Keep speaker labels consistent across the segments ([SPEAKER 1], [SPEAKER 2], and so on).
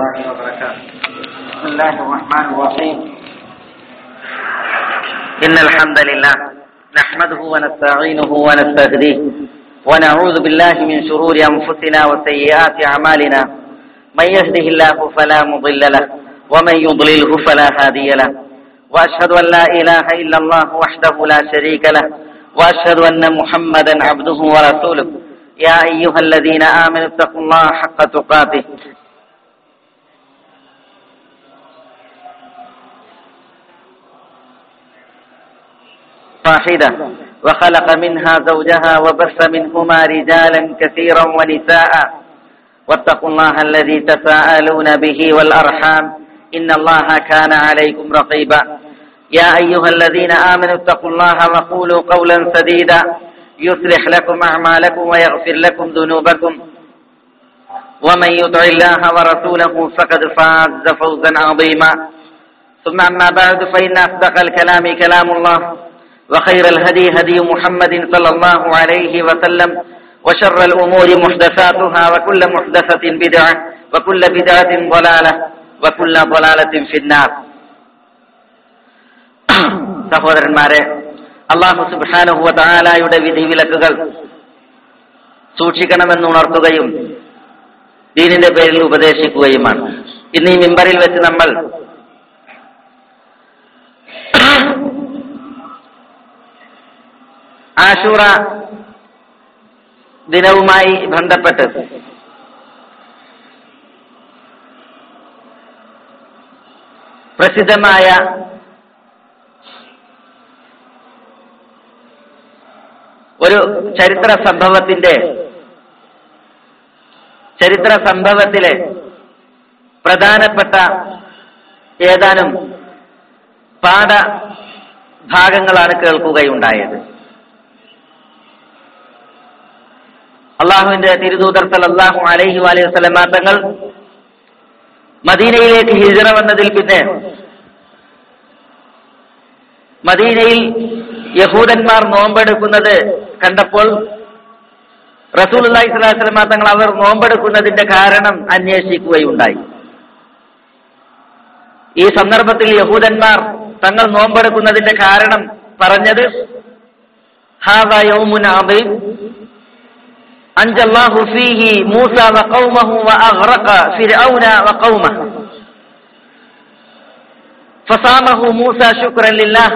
[SPEAKER 1] الله وبركاته بسم الله الرحمن الرحيم إن الحمد لله نحمده ونستعينه ونستهديه ونعوذ بالله من شرور أنفسنا وسيئات أعمالنا من يهده الله فلا مضل له ومن يضلله فلا هادي له وأشهد أن لا إله إلا الله وحده لا شريك له وأشهد أن محمدا عبده ورسوله يا أيها الذين آمنوا اتقوا الله حق تقاته واحدة وخلق منها زوجها وبث منهما رجالا كثيرا ونساء واتقوا الله الذي تساءلون به والأرحام إن الله كان عليكم رقيبا يا أيها الذين آمنوا اتقوا الله وقولوا قولا سديدا يصلح لكم أعمالكم ويغفر لكم ذنوبكم ومن يطع الله ورسوله فقد فاز فوزا عظيما ثم أما بعد فإن أصدق الكلام كلام الله وخير الهدي هدي محمد صلى الله عليه وسلم وشر الأمور محدثاتها وكل محدثة بدعة وكل بدعة ضلالة وكل ضلالة في النار സഹോദരന്മാരെ അള്ളാഹു സുബാനുഹുവ താലായുടെ വിധിവിലക്കുകൾ സൂക്ഷിക്കണമെന്ന് ഉണർത്തുകയും ദീനിന്റെ പേരിൽ ഉപദേശിക്കുകയുമാണ് ഇന്ന് ഈ മിമ്പറിൽ വെച്ച് നമ്മൾ ആശൂറ ദിനവുമായി ബന്ധപ്പെട്ട് പ്രസിദ്ധമായ ഒരു ചരിത്ര സംഭവത്തിന്റെ ചരിത്ര സംഭവത്തിലെ പ്രധാനപ്പെട്ട ഏതാനും പാഠ ഭാഗങ്ങളാണ് കേൾക്കുകയുണ്ടായത് അള്ളാഹുവിന്റെ തിരുദൂതർ സലല്ലാഹു അലൈഹി അലൈഹി വസല്ലമ തങ്ങൾ മദീനയിലേക്ക് ഹിജറ വന്നതിൽ പിന്നെ മദീനയിൽ യഹൂദന്മാർ നോമ്പെടുക്കുന്നത് കണ്ടപ്പോൾ റസൂൽ അള്ളാഹി സ്വലാസ്ലമ തങ്ങൾ അവർ നോമ്പെടുക്കുന്നതിന്റെ കാരണം അന്വേഷിക്കുകയുണ്ടായി ഈ സന്ദർഭത്തിൽ യഹൂദന്മാർ തങ്ങൾ നോമ്പെടുക്കുന്നതിന്റെ കാരണം പറഞ്ഞത് ഹാവ യൗമുൻ ആദീം أنجى الله فيه موسى وقومه وأغرق فرعون وقومه فصامه موسى شكرا لله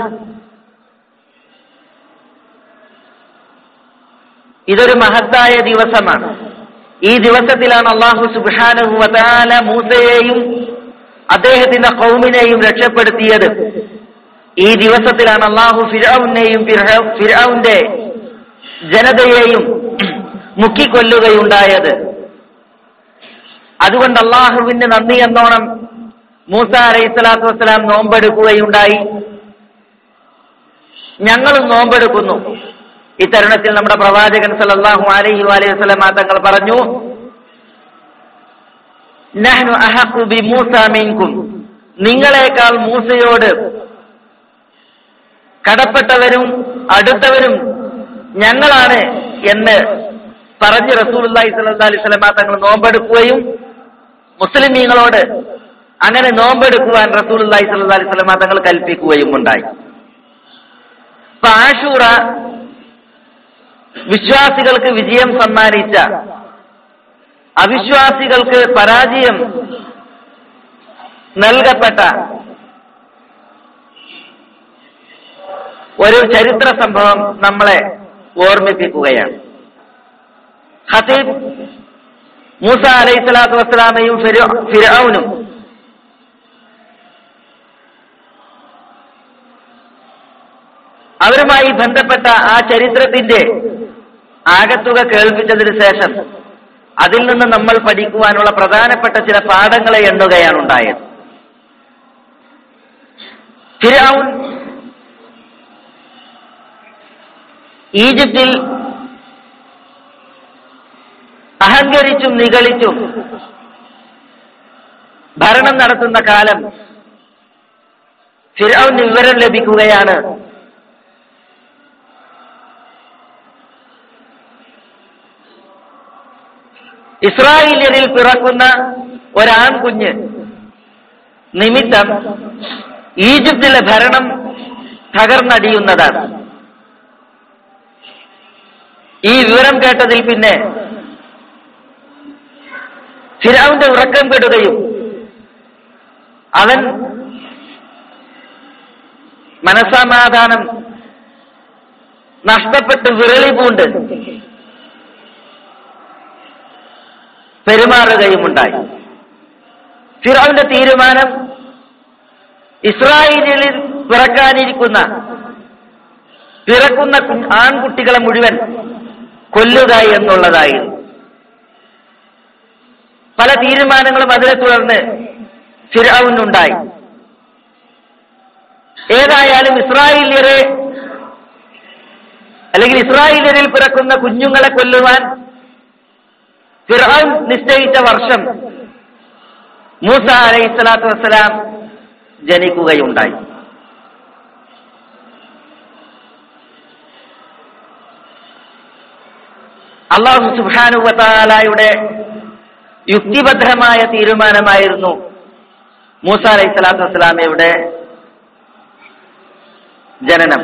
[SPEAKER 1] ഇതൊരു മഹത്തായ ദിവസമാണ് ഈ ദിവസത്തിലാണ് അള്ളാഹു സുബാനഹു വതാല മൂസയെയും അദ്ദേഹത്തിന്റെ കൗമിനെയും രക്ഷപ്പെടുത്തിയത് ഈ ദിവസത്തിലാണ് അള്ളാഹു ഫിറൌനെയും ഫിറൌന്റെ ജനതയെയും മുക്കിക്കൊല്ലുകയുണ്ടായത് അതുകൊണ്ട് അള്ളാഹുവിന് നന്ദി എന്നോണം മൂസ അലൈഹി സ്വലാത്തു വസ്സലാം നോമ്പെടുക്കുകയുണ്ടായി ഞങ്ങളും നോമ്പെടുക്കുന്നു ഇത്തരുണത്തിൽ നമ്മുടെ പ്രവാചകൻ സല്ലല്ലാഹു അലൈഹി അലൈഹി വസല്ലം തങ്ങൾ പറഞ്ഞു നഹ്നു അഹഖു ബി മൂസ മിൻകും നിങ്ങളെക്കാൾ മൂസയോട് കടപ്പെട്ടവരും അടുത്തവരും ഞങ്ങളാണ് എന്ന് പറഞ്ഞ് റസൂലി സല്ലാ അലൈഹി സ്വലമ തങ്ങൾ നോമ്പെടുക്കുകയും മുസ്ലിമീങ്ങളോട് അങ്ങനെ നോമ്പെടുക്കുവാൻ റസൂലി സല്ലാ അലൈഹി സ്വലമ തങ്ങൾ കൽപ്പിക്കുകയും ഉണ്ടായി അപ്പൊ ആഷൂറ വിശ്വാസികൾക്ക് വിജയം സമ്മാനിച്ച അവിശ്വാസികൾക്ക് പരാജയം നൽകപ്പെട്ട ഒരു ചരിത്ര സംഭവം നമ്മളെ ഓർമ്മിപ്പിക്കുകയാണ് ഹസീബ് മൂസ അലൈഹി സ്വലാത്തു വസ്സലാമയും ഫിറൌനും അവരുമായി ബന്ധപ്പെട്ട ആ ചരിത്രത്തിന്റെ ആകത്തുക കേൾപ്പിച്ചതിന് ശേഷം അതിൽ നിന്ന് നമ്മൾ പഠിക്കുവാനുള്ള പ്രധാനപ്പെട്ട ചില പാഠങ്ങളെ എണ്ണുകയാണ് ഉണ്ടായത് ഫിറൌൻ ഈജിപ്തിൽ അഹങ്കരിച്ചും നിഗളിച്ചും ഭരണം നടത്തുന്ന കാലം ഫിറൌൻ വിവരം ലഭിക്കുകയാണ് ഇസ്രായേലിയരിൽ പിറക്കുന്ന ഒരാൺകുഞ്ഞ് നിമിത്തം ഈജിപ്തിലെ ഭരണം തകർന്നടിയുന്നതാണ് ഈ വിവരം കേട്ടതിൽ പിന്നെ ഫിരാവിന്റെ ഉറക്കം കെടുകയും അവൻ മനസമാധാനം നഷ്ടപ്പെട്ട് വിരളി പൂണ്ട് പെരുമാറുകയുമുണ്ടായി ഫിറാവിന്റെ തീരുമാനം ഇസ്രായേലിൽ പിറക്കാനിരിക്കുന്ന പിറക്കുന്ന കു- ആൺകുട്ടികളെ മുഴുവൻ കൊല്ലുക എന്നുള്ളതായിരുന്നു പല തീരുമാനങ്ങളും അതിനെ തുടർന്ന് ഫിറാവുന്നുണ്ടായി ഏതായാലും ഇസ്രായേലിയരെ അല്ലെങ്കിൽ ഇസ്രായേലിയരിൽ പിറക്കുന്ന കുഞ്ഞുങ്ങളെ കൊല്ലുവാൻ ഫിറൌൻ നിശ്ചയിച്ച വർഷം മൂസ അലൈഹി സ്വലാത്തു വസ്സലാം ജനിക്കുകയുണ്ടായി അള്ളാഹു സുബാനുവതാലായുടെ യുക്തിഭദ്രമായ തീരുമാനമായിരുന്നു മൂസ അലൈഹി സ്വലാത്തു വസ്സലാമയുടെ ജനനം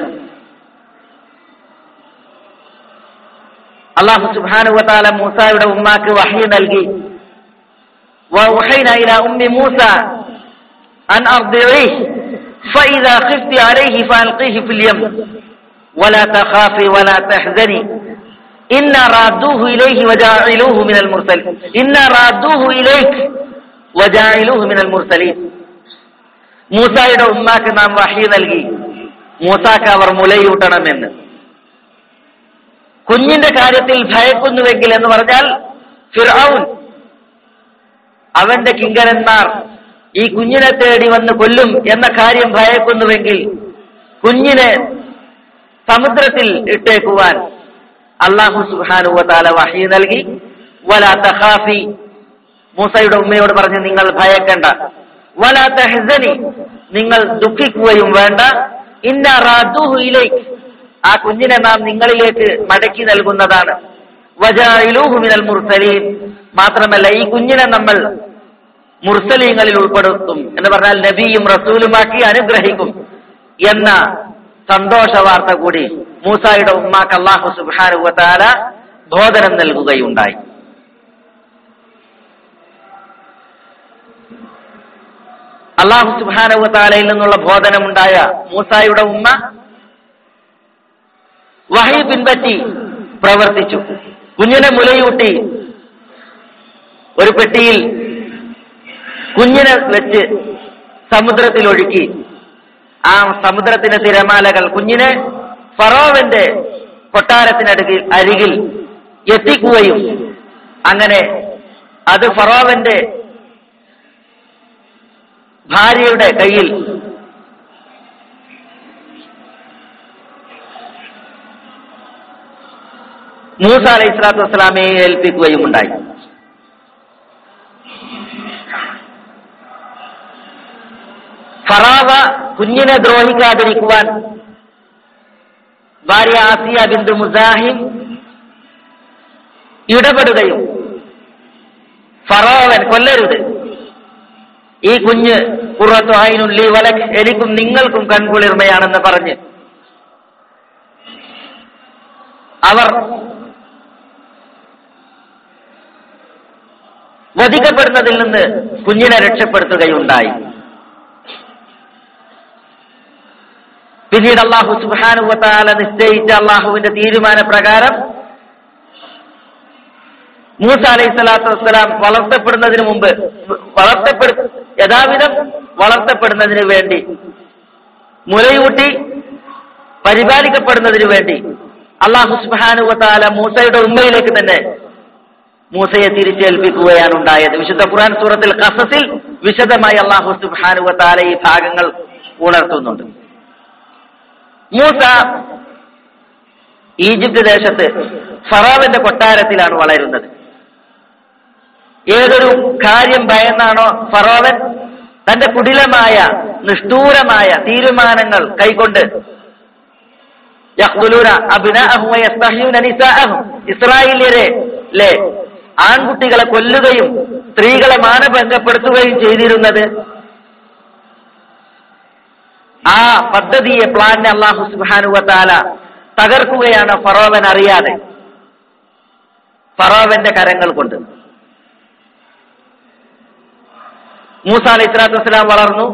[SPEAKER 1] അള്ളാഹു സുബാനുവതാല മൂസായുടെ ഉമ്മാക്ക് വഹി നൽകി وأوحينا إلى أم موسى أن أرضعيه فإذا خفت عليه فألقيه في اليم ولا تخافي ولا تحزني إنا رادوه إليه وجاعلوه من المرسلين إنا رادوه إليك وجاعلوه من المرسلين മൂസായുടെ ഉമ്മാക്ക് നാം വഹി നൽകി മൂസാക്ക് അവർ മുലയൂട്ടണമെന്ന് കുഞ്ഞിന്റെ കാര്യത്തിൽ ഭയക്കുന്നുവെങ്കിൽ എന്ന് പറഞ്ഞാൽ ഫിർഔൻ അവന്റെ കിങ്കരന്മാർ ഈ കുഞ്ഞിനെ തേടി വന്ന് കൊല്ലും എന്ന കാര്യം ഭയക്കുന്നുവെങ്കിൽ കുഞ്ഞിനെ സമുദ്രത്തിൽ ഇട്ടേക്കുവാൻ അള്ളാഹു സുബാനുവ താല വഹി നൽകി വലാ തഹാഫി മൂസയുടെ ഉമ്മയോട് പറഞ്ഞ് നിങ്ങൾ ഭയക്കണ്ട വലാ തഹസനി നിങ്ങൾ ദുഃഖിക്കുകയും വേണ്ട ഇന്ന റാദൂഹു ഇലൈക് ആ കുഞ്ഞിനെ നാം നിങ്ങളിലേക്ക് മടക്കി നൽകുന്നതാണ് വജായിലൂഹു മിനൽ മുർസലീൻ മാത്രമല്ല ഈ കുഞ്ഞിനെ നമ്മൾ മുർസലീങ്ങളിൽ ഉൾപ്പെടുത്തും എന്ന് പറഞ്ഞാൽ നബിയും റസൂലുമാക്കി അനുഗ്രഹിക്കും എന്ന സന്തോഷ വാർത്ത കൂടി മൂസായുടെ ഉമ്മാക്ക് അള്ളാഹു സുബാനുവത്താല ബോധനം നൽകുകയുണ്ടായി അള്ളാഹു സുബാനുവത്താലയിൽ നിന്നുള്ള ബോധനമുണ്ടായ മൂസായുടെ ഉമ്മ വഹി പിൻപറ്റി പ്രവർത്തിച്ചു കുഞ്ഞിനെ മുലയൂട്ടി ഒരു പെട്ടിയിൽ കുഞ്ഞിനെ വെച്ച് സമുദ്രത്തിൽ ഒഴുക്കി ആ സമുദ്രത്തിന്റെ തിരമാലകൾ കുഞ്ഞിനെ ഫറോവന്റെ കൊട്ടാരത്തിനടുകിൽ അരികിൽ എത്തിക്കുകയും അങ്ങനെ അത് ഫറോവന്റെ ഭാര്യയുടെ കയ്യിൽ മൂസ അലൈഹി സ്വലാത്തു വസ്സലാമയെ ഏൽപ്പിക്കുകയും ഉണ്ടായി ഫറാവ കുഞ്ഞിനെ ദ്രോഹിക്കാതിരിക്കുവാൻ ഭാര്യ ആസിയ ബിന്ദു മുസാഹിം ഇടപെടുകയും ഫറാവൻ കൊല്ലരുത് ഈ കുഞ്ഞ് പുറത്തു ആയിനുള്ളി വലക് എനിക്കും നിങ്ങൾക്കും കൺകുളിർമയാണെന്ന് പറഞ്ഞ് അവർ വധിക്കപ്പെടുന്നതിൽ നിന്ന് കുഞ്ഞിനെ രക്ഷപ്പെടുത്തുകയുണ്ടായി പിന്നീട് അള്ളാഹു സുബാനുവത്താല നിശ്ചയിച്ച അള്ളാഹുവിന്റെ തീരുമാന പ്രകാരം മൂസ അലൈഹി സ്വലാത്തു വസ്സലാം വളർത്തപ്പെടുന്നതിന് മുമ്പ് വളർത്തപ്പെടു യഥാവിധം വളർത്തപ്പെടുന്നതിന് വേണ്ടി മുലയൂട്ടി പരിപാലിക്കപ്പെടുന്നതിന് വേണ്ടി അള്ളാഹു സുബാനുവത്താല മൂസയുടെ ഉമ്മയിലേക്ക് തന്നെ മൂസയെ തിരിച്ചേൽപ്പിക്കുകയാണ് ഉണ്ടായത് വിശുദ്ധ ഖുർആൻ സൂറത്തിൽ ഖസസിൽ വിശദമായി അള്ളാഹു സുബാനുവത്താല ഈ ഭാഗങ്ങൾ ഉണർത്തുന്നുണ്ട് മൂസ ഈജിപ്ത് ദേശത്ത് ഫറാവിന്റെ കൊട്ടാരത്തിലാണ് വളരുന്നത് ഏതൊരു കാര്യം ഭയന്നാണോ ഫറോവൻ തന്റെ കുടിലമായ നിഷ്ഠൂരമായ തീരുമാനങ്ങൾ കൈക്കൊണ്ട് യഖ്തുലൂന അബ്നാഅഹും വയസ്തഹ്യൂന നിസാഅഹും ഇസ്രായേലിയരെ ലെ ആൺകുട്ടികളെ കൊല്ലുകയും സ്ത്രീകളെ മാനഭംഗപ്പെടുത്തുകയും ചെയ്തിരുന്നത് ആ പദ്ധതിയെ പ്ലാനെ അള്ളാഹു സുബാനുവത്താല തകർക്കുകയാണ് ഫറോവൻ അറിയാതെ ഫറോവന്റെ കരങ്ങൾ കൊണ്ട് മൂസ അലൈഹി സ്വലാത്തു വസ്സലാം വളർന്നു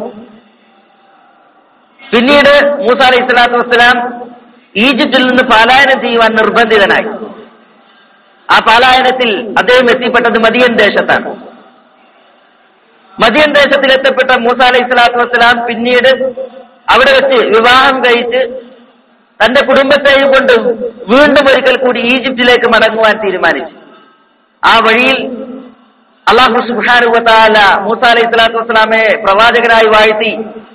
[SPEAKER 1] പിന്നീട് മൂസ അലൈഹി സ്വലാത്തു വസ്സലാം ഈജിപ്തിൽ നിന്ന് പലായനം ചെയ്യുവാൻ നിർബന്ധിതനായി ആ പലായനത്തിൽ അദ്ദേഹം എത്തിപ്പെട്ടത് മദിയൻ ദേശത്താണ് മദിയൻ ദേശത്തിൽ എത്തപ്പെട്ട മൂസ അലൈഹി സ്വലാത്തു വസ്സലാം പിന്നീട് അവിടെ വെച്ച് വിവാഹം കഴിച്ച് തന്റെ കുടുംബത്തെയും കൊണ്ട് വീണ്ടും ഒരിക്കൽ കൂടി ഈജിപ്തിലേക്ക് മടങ്ങുവാൻ തീരുമാനിച്ചു ആ വഴിയിൽ അള്ളാഹു സുബാനുവത്താല മൂസ അലൈഹി സ്വലാത്തു വസ്സലാമെ പ്രവാചകനായി വാഴ്ത്തി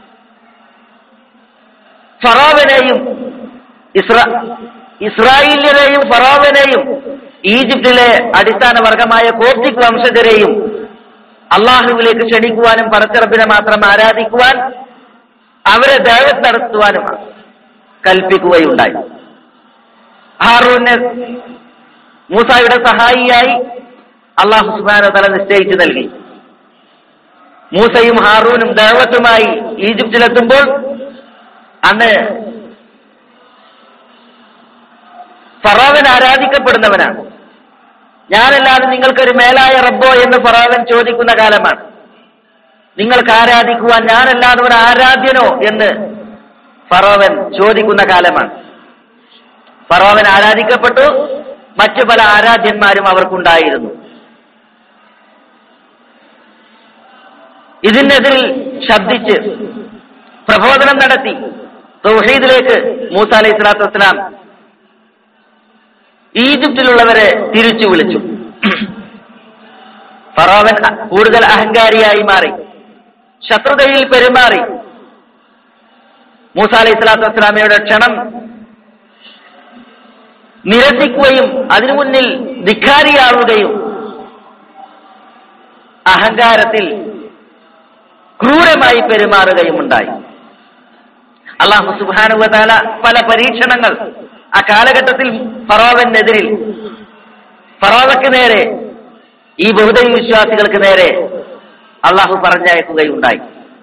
[SPEAKER 1] ഫറോവനെയും ഇസ്ര ഇസ്രായേലിനെയും ഫറോവനെയും ഈജിപ്തിലെ അടിസ്ഥാന വർഗമായ കോപ്റ്റിക് വംശജരെയും അള്ളാഹുവിലേക്ക് ക്ഷണിക്കുവാനും പടച്ചിറപ്പിനെ മാത്രം ആരാധിക്കുവാൻ അവരെ ദേവത്ത് നടത്തുവാനും കൽപ്പിക്കുകയുണ്ടായി ഹാറൂനെ മൂസായുടെ സഹായിയായി അള്ളാഹു സുബാന തല നിശ്ചയിച്ചു നൽകി മൂസയും ഹാറൂനും ദേവത്തുമായി ഈജിപ്തിലെത്തുമ്പോൾ അന്ന് ഫറാവൻ ആരാധിക്കപ്പെടുന്നവനാണ് ഞാനല്ലാതെ നിങ്ങൾക്കൊരു മേലായ റബ്ബോ എന്ന് ഫറാവൻ ചോദിക്കുന്ന കാലമാണ് നിങ്ങൾക്ക് ആരാധിക്കുവാൻ ഞാനല്ലാതെ ഒരു ആരാധ്യനോ എന്ന് ഫറോവൻ ചോദിക്കുന്ന കാലമാണ് ഫറോവൻ ആരാധിക്കപ്പെട്ടു മറ്റു പല ആരാധ്യന്മാരും അവർക്കുണ്ടായിരുന്നു ഇതിനെതിരിൽ ശബ്ദിച്ച് പ്രബോധനം നടത്തി തൗഹീദിലേക്ക് മൂസ അലൈഹി സ്വലാത്തു വസ്സലാം ഈജിപ്തിലുള്ളവരെ തിരിച്ചു വിളിച്ചു ഫറോവൻ കൂടുതൽ അഹങ്കാരിയായി മാറി ശത്രുതയിൽ പെരുമാറി മൂസ അലൈഹി സ്വലാത്തു വസ്സലാമയുടെ ക്ഷണം നിരസിക്കുകയും അതിനു മുന്നിൽ ധിക്കാരിയാവുകയും അഹങ്കാരത്തിൽ ക്രൂരമായി പെരുമാറുകയും ഉണ്ടായി അള്ളാഹു സുബാനുവതാല പല പരീക്ഷണങ്ങൾ ആ കാലഘട്ടത്തിൽ ഫറോവനെതിരിൽ ഫറോവയ്ക്ക് നേരെ ഈ ബഹുദൈവ വിശ്വാസികൾക്ക് നേരെ അള്ളാഹു പറഞ്ഞയക്കുകയുണ്ടായി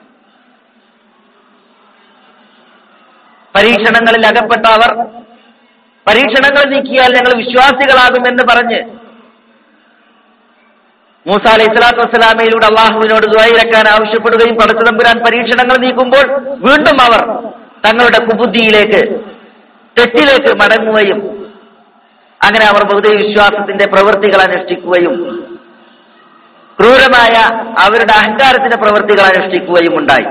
[SPEAKER 1] പരീക്ഷണങ്ങളിൽ അകപ്പെട്ട അവർ പരീക്ഷണങ്ങൾ നീക്കിയാൽ ഞങ്ങൾ വിശ്വാസികളാകുമെന്ന് പറഞ്ഞ് മൂസ അലൈഹി സ്വലാത്തു വസ്സലാമയിലൂടെ അള്ളാഹുവിനോട് ദ്വൈരക്കാൻ ആവശ്യപ്പെടുകയും പടച്ചുതമ്പുരാൻ പരീക്ഷണങ്ങൾ നീക്കുമ്പോൾ വീണ്ടും അവർ തങ്ങളുടെ കുബുദ്ധിയിലേക്ക് തെറ്റിലേക്ക് മടങ്ങുകയും അങ്ങനെ അവർ ബഹുദൈവ വിശ്വാസത്തിന്റെ പ്രവൃത്തികൾ അനുഷ്ഠിക്കുകയും ക്രൂരമായ അവരുടെ അഹങ്കാരത്തിന്റെ പ്രവൃത്തികൾ അനുഷ്ഠിക്കുകയും ഉണ്ടായി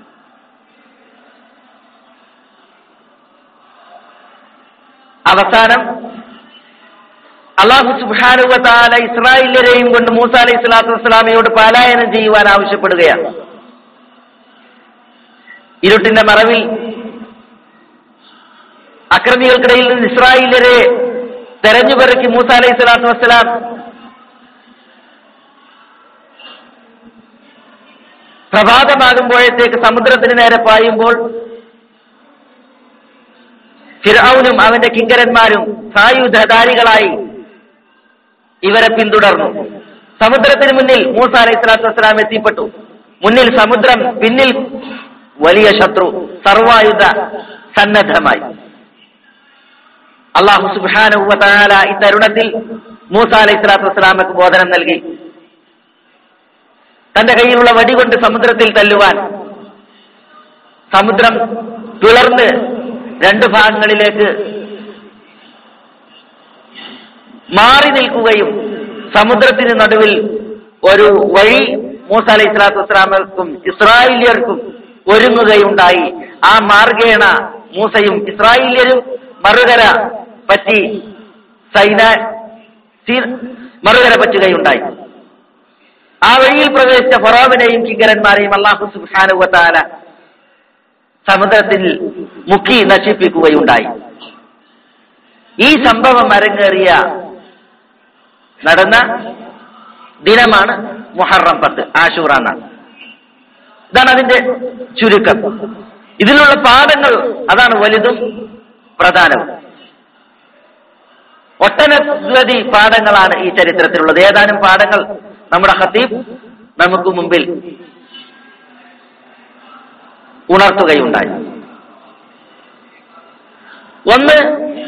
[SPEAKER 1] അവസാനം അള്ളാഹു സുബാനുവത്താല ഇസ്രായേലരെയും കൊണ്ട് മൂസ അലൈഹി സ്വലാത്തു വസ്സലാമയോട് പലായനം ചെയ്യുവാൻ ആവശ്യപ്പെടുകയാണ് ഇരുട്ടിന്റെ മറവിൽ അക്രമികൾക്കിടയിൽ നിന്ന് ഇസ്രായേലരെ തെരഞ്ഞുപെറുക്കി മൂസ അലൈഹി സ്വലാത്തു വസ്സലാം പ്രഭാതമാകുമ്പോഴത്തേക്ക് സമുദ്രത്തിന് നേരെ പായുമ്പോൾ ഫിറൌനും അവന്റെ കിങ്കരന്മാരും സായുധധാരികളായി ഇവരെ പിന്തുടർന്നു സമുദ്രത്തിന് മുന്നിൽ മൂസ അലൈഹി സ്വലാത്തു വസ്സലാം എത്തിപ്പെട്ടു മുന്നിൽ സമുദ്രം പിന്നിൽ വലിയ ശത്രു സർവായുധ സന്നദ്ധമായി അള്ളാഹു സുബാനുവല ഈ തരുണത്തിൽ മൂസ അലൈഹി സ്വലാത്തു വസ്സലാമക്ക് ബോധനം നൽകി തന്റെ കയ്യിലുള്ള വടി കൊണ്ട് സമുദ്രത്തിൽ തല്ലുവാൻ സമുദ്രം പിളർന്ന് രണ്ട് ഭാഗങ്ങളിലേക്ക് മാറി നിൽക്കുകയും സമുദ്രത്തിന് നടുവിൽ ഒരു വഴി മൂസ അലൈഹി സ്വലാത്തു വസ്സലാമർക്കും ഇസ്രായേലിയർക്കും ഒരുങ്ങുകയുണ്ടായി ആ മാർഗേണ മൂസയും ഇസ്രായേലിയരും മറുകര പറ്റി സൈന സീ- മറുകര പറ്റുകയുണ്ടായി ആ വഴിയിൽ പ്രവേശിച്ച ഫറോവിനെയും കിങ്കരന്മാരെയും അള്ളാഹു സുബാനുവത്താല സമുദ്രത്തിൽ മുക്കി നശിപ്പിക്കുകയുണ്ടായി ഈ സംഭവം അരങ്ങേറിയ നടന്ന ദിനമാണ് മുഹറം പത്ത് ആഷൂറ നാൾ ഇതാണ് അതിന്റെ ചുരുക്കം ഇതിലുള്ള പാഠങ്ങൾ അതാണ് വലുതും പ്രധാനവും ഒട്ടനവധി പാഠങ്ങളാണ് ഈ ചരിത്രത്തിലുള്ളത് ഏതാനും പാഠങ്ങൾ നമ്മുടെ ഹത്തീബ് നമുക്ക് മുമ്പിൽ ഉണർത്തുകയുണ്ടായി ഒന്ന്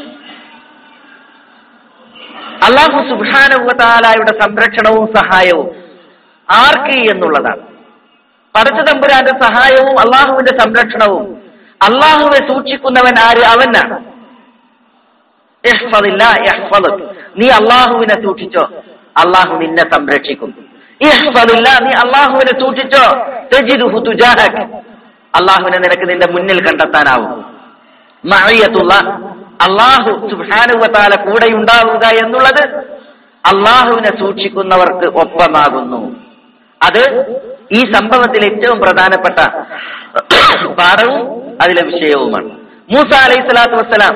[SPEAKER 1] അള്ളാഹു സുബാനുവതാലായുടെ സംരക്ഷണവും സഹായവും ആർക്ക് എന്നുള്ളതാണ് പടച്ച തമ്പുരാന്റെ സഹായവും അള്ളാഹുവിന്റെ സംരക്ഷണവും അള്ളാഹുവെ സൂക്ഷിക്കുന്നവൻ ആര് അവനാണ് ഇഹ്ഫദില്ല യഹ്ഫദുക്. നീ അള്ളാഹുവിനെ സൂക്ഷിച്ചോ അള്ളാഹു നിന്നെ സംരക്ഷിക്കും ഇഹ്ഫദില്ല നീ അള്ളാഹുവിനെ സൂക്ഷിച്ചോ തജിദുഹു തുജാഹക് അള്ളാഹുവിനെ നിനക്ക് നിന്റെ മുന്നിൽ കണ്ടെത്താനാവും മഅയ്യത്തുള്ള അള്ളാഹു സുബ്ഹാനുവതാല കൂടെ ഉണ്ടാവുക എന്നുള്ളത് അള്ളാഹുവിനെ സൂക്ഷിക്കുന്നവർക്ക് ഒപ്പമാകുന്നു അത് ഈ സംഭവത്തിൽ ഏറ്റവും പ്രധാനപ്പെട്ട പാഠവും അതിലെ വിഷയവുമാണ് മൂസ അലൈഹി സ്വലാത്തു വസ്സലാം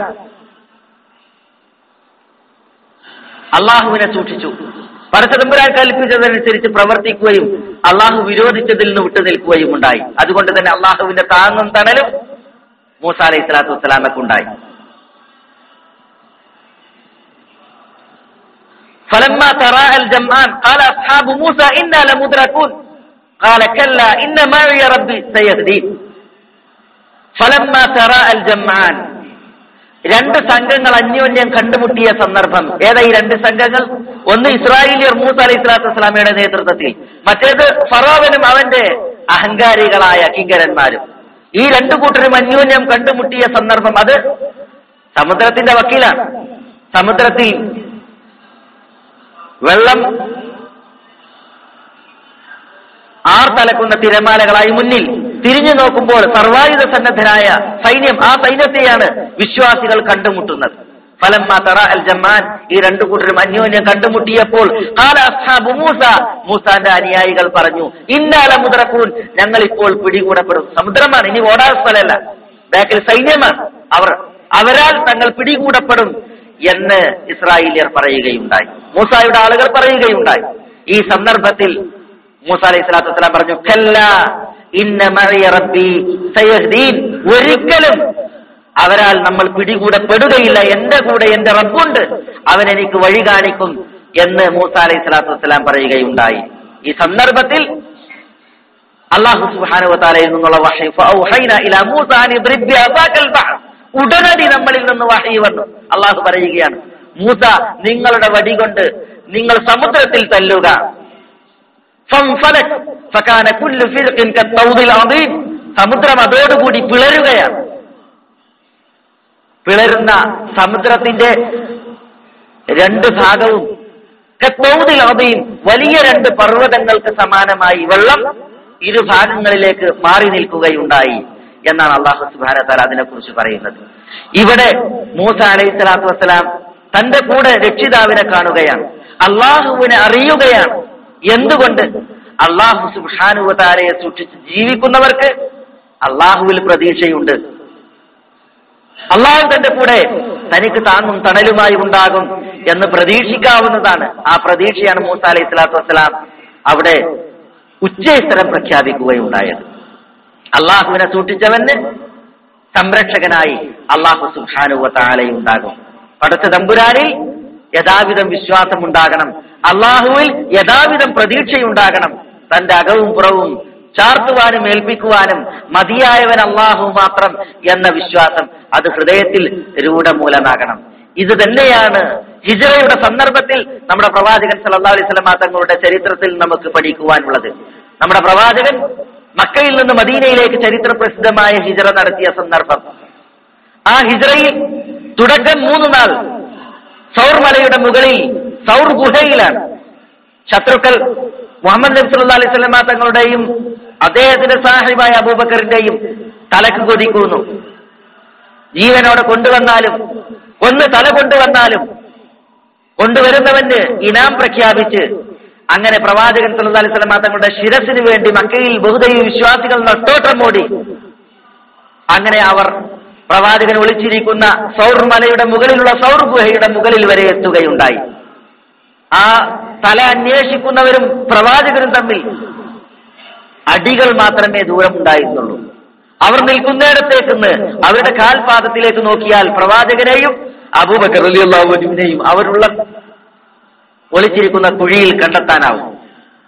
[SPEAKER 1] അള്ളാഹുവിനെ സൂക്ഷിച്ചു പരസതമ്പുരാൻ കൽപ്പിച്ചതനുസരിച്ച് പ്രവർത്തിക്കുകയും അള്ളാഹു വിരോധിച്ചതിൽ നിന്ന് വിട്ടു നിൽക്കുകയും ഉണ്ടായി അതുകൊണ്ട് തന്നെ അള്ളാഹുവിന്റെ താങ്ങും തണലും മൂസ അലൈഹി സ്വലാത്തു വസ്സലാമക്കുണ്ടായി فلما تراءى الجمعان قال أصحاب موسى إنا لمدركون قال كلا إن معي ربي سيهدين فلما تراءى الجمعان രണ്ട് സംഘങ്ങൾ അന്യോന്യം കണ്ടുമുട്ടിയ സന്ദർഭം ഏതാ ഈ രണ്ട് സംഘങ്ങൾ ഒന്ന് ഇസ്രായേലിയർ മൂസ അലൈഹി സ്വലാത്തു വസ്സലാമയുടെ നേതൃത്വത്തിൽ മറ്റേത് ഫറോവനും അവന്റെ അഹങ്കാരികളായ കിങ്കരന്മാരും ഈ രണ്ടു കൂട്ടരും അന്യോന്യം കണ്ടുമുട്ടിയ സന്ദർഭം അത് സമുദ്രത്തിന്റെ വക്കീലാണ് സമുദ്രത്തിൽ വെള്ളം ആർത്തലക്കുന്ന തിരമാലകളായി മുന്നിൽ തിരിഞ്ഞു നോക്കുമ്പോൾ സർവായുധ സന്നദ്ധരായ സൈന്യം ആ സൈന്യത്തെയാണ് വിശ്വാസികൾ കണ്ടുമുട്ടുന്നത് ഫലം തറ അൽ ജമാൻ ഈ രണ്ടു കൂട്ടരും അന്യോന്യം കണ്ടുമുട്ടിയപ്പോൾ ഖാല അസ്ഹാബു മൂസ മൂസാന്റെ അനുയായികൾ പറഞ്ഞു ഇന്നാല മുദ്രക്കൂൻ ഞങ്ങൾ ഇപ്പോൾ പിടികൂടപ്പെടും സമുദ്രമാണ് ഇനി ഓടാൻ സ്ഥലമല്ല ബാക്കിൽ സൈന്യമാണ് അവർ അവരാൽ തങ്ങൾ പിടികൂടപ്പെടും എന്ന് ഇസ്രായേലിയർ പറയുകയുണ്ടായി മൂസായുടെ ആളുകൾ പറയുകയുണ്ടായി ഈ സന്ദർഭത്തിൽ മൂസ അലൈഹി സ്വലാത്തു വസ്സലാം പറഞ്ഞു കല്ല ഇന്ന മഅയ റബ്ബി സയഹ്ദീൻ ഒരിക്കലും അവരാൽ നമ്മൾ പിടികൂടപ്പെടുകയില്ല എന്റെ കൂടെ എന്റെ റബ്ബുണ്ട് അവൻ എനിക്ക് വഴി കാണിക്കും എന്ന് മൂസ അലൈഹി സ്വലാത്തു വസ്സലാം പറയുകയുണ്ടായി ഈ സന്ദർഭത്തിൽ അള്ളാഹു സുബ്ഹാനഹു വതആലയിൽ നിന്നുള്ള വഹി ഫഔഹൈന ഇലാ മൂസ അൻ ഇദ്രിബ് ബിഅസാകൽ ബഹർ ഉടനടി നമ്മളിൽ നിന്ന് വഹി വന്നു അള്ളാഹു പറയുകയാണ് മൂസ നിങ്ങളുടെ വടി കൊണ്ട് നിങ്ങൾ സമുദ്രത്തിൽ തല്ലുക ഫംഫലക് ഫകാന കുല്ലു ഫിർഖിൻ കത്തൗദിൽ അദീം സമുദ്രം അതോടുകൂടി പിളരുകയാണ് പിളരുന്ന സമുദ്രത്തിന്റെ രണ്ട് ഭാഗവും കത്തൗദിൽ അദീം വലിയ രണ്ട് പർവ്വതങ്ങൾക്ക് സമാനമായി വെള്ളം ഇരുഭാഗങ്ങളിലേക്ക് മാറി നിൽക്കുകയുണ്ടായി എന്നാണ് അള്ളാഹു സുബാന താല അതിനെ കുറിച്ച് പറയുന്നത് ഇവിടെ മൂസ അലൈഹി സ്വലാത്തു വസ്സലാം തന്റെ കൂടെ രക്ഷിതാവിനെ കാണുകയാണ് അള്ളാഹുവിനെ അറിയുകയാണ് എന്തുകൊണ്ട് അള്ളാഹു സുബാനുവതാരയെ സൂക്ഷിച്ച് ജീവിക്കുന്നവർക്ക് അള്ളാഹുവിൽ പ്രതീക്ഷയുണ്ട് അള്ളാഹു തന്റെ കൂടെ തനിക്ക് താങ്ങും തണലുമായി ഉണ്ടാകും എന്ന് പ്രതീക്ഷിക്കാവുന്നതാണ് ആ പ്രതീക്ഷയാണ് മൂസ അലൈഹി സ്വലാത്തു വസ്സലാം അവിടെ ഉച്ചസ്ഥലം പ്രഖ്യാപിക്കുകയുണ്ടായത് അള്ളാഹുവിനെ സൂക്ഷിച്ചവന് സംരക്ഷകനായി അള്ളാഹു സുഹാനുവ താലയുണ്ടാകും പടച്ച തമ്പുരാനിൽ യഥാവിധം വിശ്വാസം ഉണ്ടാകണം അള്ളാഹുവിൽ യഥാവിധം പ്രതീക്ഷയുണ്ടാകണം തന്റെ അകവും പുറവും ചാർത്തുവാനും ഏൽപ്പിക്കുവാനും മതിയായവൻ അള്ളാഹു മാത്രം എന്ന വിശ്വാസം അത് ഹൃദയത്തിൽ രൂഢമൂലമാകണം ഇത് തന്നെയാണ് ഹിജറയുടെ സന്ദർഭത്തിൽ നമ്മുടെ പ്രവാചകൻ സല്ലല്ലാഹു അലൈഹി വസല്ലം തങ്ങളുടെ ചരിത്രത്തിൽ നമുക്ക് പഠിക്കുവാനുള്ളത് നമ്മുടെ പ്രവാചകൻ മക്കയിൽ നിന്ന് മദീനയിലേക്ക് ചരിത്ര പ്രസിദ്ധമായ ഹിജറ നടത്തിയ സന്ദർഭം ആ ഹിജറയിൽ തുടക്കം മൂന്ന് നാൾ സൗർ മലയുടെ മുകളിൽ സൗർ ഗുഹയിലാണ് ശത്രുക്കൾ മുഹമ്മദ് നബി സല്ലല്ലാഹു അലൈഹി വസല്ലം തങ്ങളുടെയും അദ്ദേഹത്തിന്റെ സാഹിബായ അബൂബക്കറിന്റെയും തലക്ക് കൊതിക്കുന്നു ജീവനോടെ കൊണ്ടുവന്നാലും ഒന്ന് തല കൊണ്ടുവന്നാലും കൊണ്ടുവരുന്നവന് ഇനാം പ്രഖ്യാപിച്ച് അങ്ങനെ പ്രവാചകൻ സല്ലല്ലാഹു അലൈഹി വസല്ലം തങ്ങളുടെ ശിരസിന് വേണ്ടി മക്കയിൽ ബഹുദൈവ വിശ്വാസികൾ നട്ടോട്ടം ഓടി അങ്ങനെ അവർ പ്രവാചകൻ ഒളിച്ചിരിക്കുന്ന സൗർ മലയുടെ മുകളിലുള്ള സൗർ ഗുഹയുടെ മുകളിൽ വരെ എത്തുകയുണ്ടായി ആ തല അന്വേഷിക്കുന്നവരും പ്രവാചകരും തമ്മിൽ അടികൾ മാത്രമേ ദൂരമുണ്ടായിരുന്നുള്ളൂ അവർ നിൽക്കുന്നിടത്തേക്ക് നിന്ന് അവരുടെ കാൽപാദത്തിലേക്ക് നോക്കിയാൽ പ്രവാചകനെയും അബൂബക്കർ അലിയുള്ളാഹുവിനെയും അവരുള്ള ഒളിച്ചിരിക്കുന്ന കുഴിയിൽ കണ്ടെത്താനാവും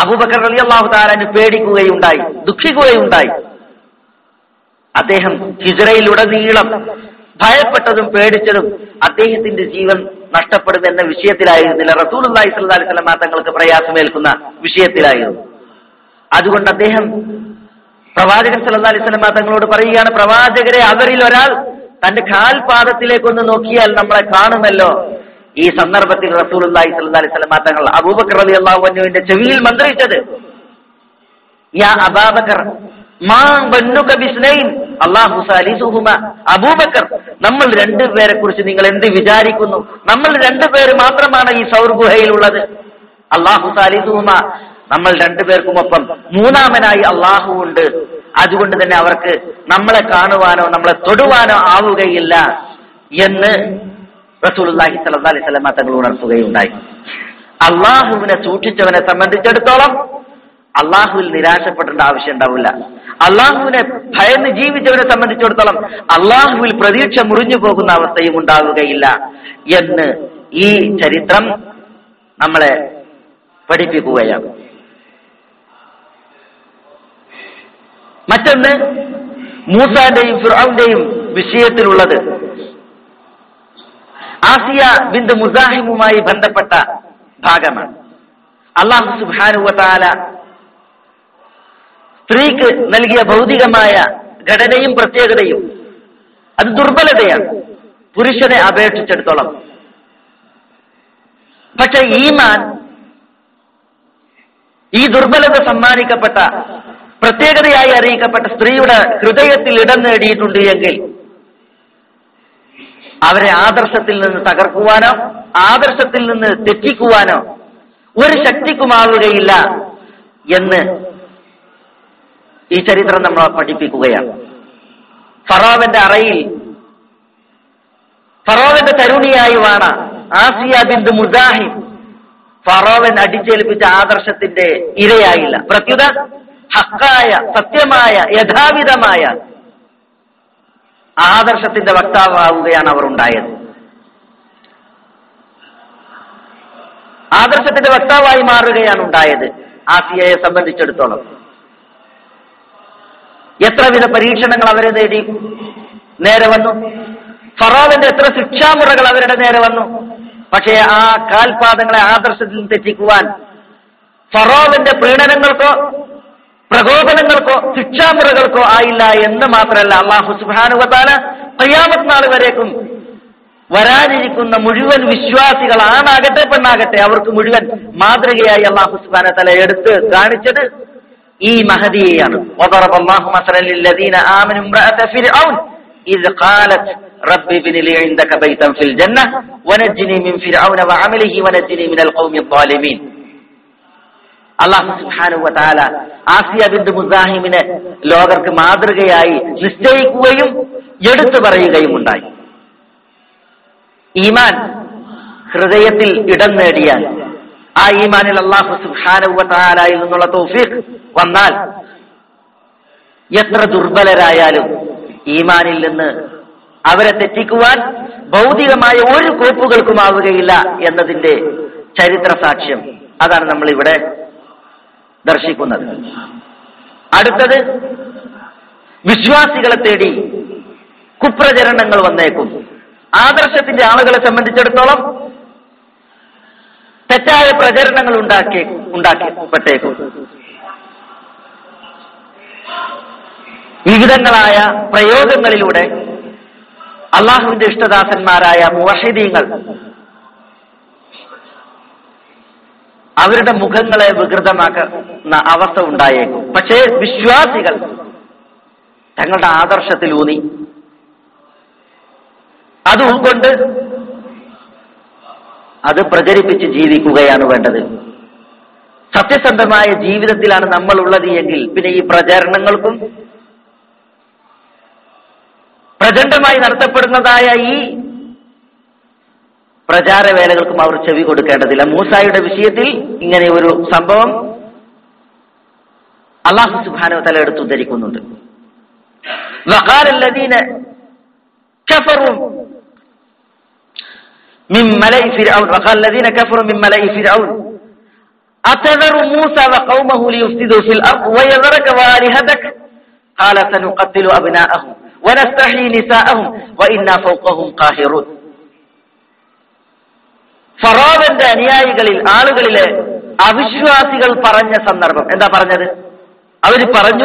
[SPEAKER 1] അബൂബക്കർ അലി അള്ളാഹു താലാന് പേടിക്കുകയുണ്ടായി ദുഃഖിക്കുകയുണ്ടായി അദ്ദേഹം ഹിജറയിലുടനീളം ഭയപ്പെട്ടതും പേടിച്ചതും അദ്ദേഹത്തിന്റെ ജീവൻ നഷ്ടപ്പെടും എന്ന വിഷയത്തിലായിരുന്നില്ല റസൂൽ അള്ളാഹി സ്വല്ലാ അലൈഹി സ്വലമ തങ്ങൾക്ക് പ്രയാസമേൽക്കുന്ന വിഷയത്തിലായിരുന്നു അതുകൊണ്ട് അദ്ദേഹം പ്രവാചകൻ സല്ലല്ലാഹു അലൈഹി വസല്ലമ തങ്ങളോട് പറയുകയാണ് പ്രവാചകരെ അവരിൽ ഒരാൾ തന്റെ കാൽപാദത്തിലേക്കൊന്ന് നോക്കിയാൽ നമ്മളെ കാണുമല്ലോ ഈ സന്ദർഭത്തിൽ റസൂലുള്ളാഹി സ്വല്ലല്ലാഹു അലൈഹി വസല്ലമ തങ്ങൾ അബൂബക്കർ റളിയല്ലാഹു അൻഹുവിന്റെ ചെവിയിൽ മന്ത്രിച്ചത് യാ അബാബക്കർ മാ ബന്നുക ബിസ്നൈൻ അല്ലാഹു സാലിസുഹുമ അബൂബക്കർ നമ്മൾ രണ്ടുപേരെ കുറിച്ച് നിങ്ങൾ എന്ത് വിചാരിക്കുന്നു നമ്മൾ രണ്ടുപേര് മാത്രമാണ് ഈ സൗർ ഗുഹയിലുള്ളത് അള്ളാഹു സാലിസുഹുമ നമ്മൾ രണ്ടുപേർക്കുമൊപ്പം മൂന്നാമനായി അള്ളാഹു ഉണ്ട് അതുകൊണ്ട് തന്നെ അവർക്ക് നമ്മളെ കാണുവാനോ നമ്മളെ തൊടുവാനോ ആവുകയില്ല എന്ന് റസൂലുള്ളാഹി സ്വല്ലല്ലാഹി അലൈഹി വസല്ലമ തങ്ങൾ ഉണർത്തുകയുണ്ടായി അള്ളാഹുവിനെ സൂക്ഷിച്ചവനെ സംബന്ധിച്ചിടത്തോളം അള്ളാഹുവിൽ നിരാശപ്പെടേണ്ട ആവശ്യം ഉണ്ടാവില്ല അള്ളാഹുവിനെ ഭയന്ന് ജീവിച്ചവനെ സംബന്ധിച്ചിടത്തോളം അള്ളാഹുവിൽ പ്രതീക്ഷ മുറിഞ്ഞു പോകുന്ന അവസ്ഥയും ഉണ്ടാവുകയില്ല എന്ന് ഈ ചരിത്രം നമ്മളെ പഠിപ്പിക്കുകയാണ് മറ്റൊന്ന് മൂസാന്റെയും ഫിറൌന്റെയും വിഷയത്തിലുള്ളത് ആസിയ ബിന്ദു മുസാഹിമുമായി ബന്ധപ്പെട്ട ഭാഗമാണ് അള്ളാഹു സുബാനുവതാല സ്ത്രീക്ക് നൽകിയ ഭൗതികമായ ഘടനയും പ്രത്യേകതയും അത് ദുർബലതയാണ് പുരുഷനെ അപേക്ഷിച്ചിടത്തോളം പക്ഷെ ഈമാൻ ഈ ദുർബലത സമ്മാനിക്കപ്പെട്ട പ്രത്യേകതയായി അറിയിക്കപ്പെട്ട സ്ത്രീയുടെ ഹൃദയത്തിൽ ഇടം നേടിയിട്ടുണ്ട് എങ്കിൽ അവരെ ആദർശത്തിൽ നിന്ന് തകർക്കുവാനോ ആദർശത്തിൽ നിന്ന് തെറ്റിക്കുവാനോ ഒരു ശക്തിക്കുമാവുകയില്ല എന്ന് ഈ ചരിത്രം നമ്മളെ പഠിപ്പിക്കുകയാണ് ഫറോവന്റെ അറയിൽ ഫറോവന്റെ തരുണിയായി വാണ ആസിയ ബിന്ദു മുസാഹിം ഫറോവൻ അടിച്ചേൽപ്പിച്ച ആദർശത്തിന്റെ ഇരയായില്ല പ്രത്യുത ഹക്കായ സത്യമായ യഥാവിധമായ ആദർശത്തിന്റെ വക്താവാവുകയാണ് അവർ ഉണ്ടായത് ആദർശത്തിന്റെ വക്താവായി മാറുകയാണ് ഉണ്ടായത് ആസിയയെ സംബന്ധിച്ചിടത്തോളം എത്ര വിധ പരീക്ഷണങ്ങൾ അവരെ നേടി നേരെ വന്നു ഫറോവിന്റെ എത്ര ശിക്ഷാമുറകൾ അവരുടെ നേരെ വന്നു പക്ഷേ ആ കാൽപാദങ്ങളെ ആദർശത്തിൽ നിന്ന് തെറ്റിക്കുവാൻ ഫറോവിന്റെ പ്രീണനങ്ങൾക്കോ പ്രകോപനങ്ങൾക്കോ ശിക്ഷാമുറകൾക്കോ ആയില്ല എന്ന് മാത്രമല്ല അള്ളാഹു സുബാനുവത്താല കയ്യാമത്ത് നാൾ വരേക്കും വരാനിരിക്കുന്ന മുഴുവൻ വിശ്വാസികൾ ആണാകട്ടെ പെണ്ണാകട്ടെ അവർക്ക് മുഴുവൻ മാതൃകയായി അള്ളാഹു സുബാന തല എടുത്ത് കാണിച്ചത് ഈ മഹദിയെയാണ് وضرب الله مثلا للذين آمنوا امرأة فرعون إذ قالت رب ابن لي عندك بيتا في الجنة ونجني من فرعون وعمله ونجني من القوم الظالمين അള്ളാഹു സുബ്ഹാനഹു വതആല ആസിയ ബിന്ദു മുസാഹിമിനെ ലോകർക്ക് മാതൃകയായി നിശ്ചയിക്കുകയും എടുത്തു പറയുകയും ഉണ്ടായി ഈമാൻ ഹൃദയത്തിൽ ഇടം നേടിയാൽ ആ ഈമാനിൽ അള്ളാഹു സുബ്ഹാനഹു വതആലയിൽ നിന്നുള്ള തൗഫീഖ് വന്നാൽ എത്ര ദുർബലരായാലും ഈമാനിൽ നിന്ന് അവരെ തെറ്റിക്കുവാൻ ഭൗതികമായ ഒരു കോപ്പുകൾക്കുമാവുകയില്ല എന്നതിന്റെ ചരിത്ര സാക്ഷ്യം അതാണ് നമ്മൾ ഇവിടെ ദർശിക്കുന്നത് അടുത്തത് വിശ്വാസികളെ തേടി കുപ്രചരണങ്ങൾ വന്നേക്കും ആദർശത്തിന്റെ ആളുകളെ സംബന്ധിച്ചിടത്തോളം തെറ്റായ പ്രചരണങ്ങൾ ഉണ്ടാക്കി ഉണ്ടാക്കിപ്പെട്ടേക്കും വിവിധങ്ങളായ പ്രയോഗങ്ങളിലൂടെ അള്ളാഹുവിന്റെ ഇഷ്ടദാസന്മാരായ മുവഹിദീങ്ങൾ അവരുടെ മുഖങ്ങളെ വികൃതമാക്കുന്ന അവസ്ഥ ഉണ്ടായേക്കും പക്ഷേ വിശ്വാസികൾ തങ്ങളുടെ ആദർശത്തിൽ ഊന്നി അത് ഉൾക്കൊണ്ട് അത് പ്രചരിപ്പിച്ച് ജീവിക്കുകയാണ് വേണ്ടത് സത്യസന്ധമായ ജീവിതത്തിലാണ് നമ്മൾ ഉള്ളത് എങ്കിൽ പിന്നെ ഈ പ്രചരണങ്ങൾക്കും പ്രചണ്ഡമായി നടത്തപ്പെടുന്നതായ ഈ പ്രചാരവേലകൾക്കും അവർ ചെവി കൊടുക്കേണ്ടതില്ല മൂസായുടെ വിഷയത്തിൽ ഇങ്ങനെ ഒരു സംഭവം അള്ളാഹു സുബാനോ തല എടുത്ത് ഉദ്ധരിക്കുന്നുണ്ട് وقال الذين كفروا من ملئ فرعون وقال الذين كفروا من ملئ فرعون أتذر موسى وقومه ليفسدوا في الأرض ويذرك والهتك قال سنقتل أبناءهم ونستحيي نساءهم وإنا فوقهم قاهرون ഫറോവന്റെ അനുയായികളിൽ ആളുകളിലെ അവിശ്വാസികൾ പറഞ്ഞ സന്ദർഭം എന്താ പറഞ്ഞത് അവര് പറഞ്ഞു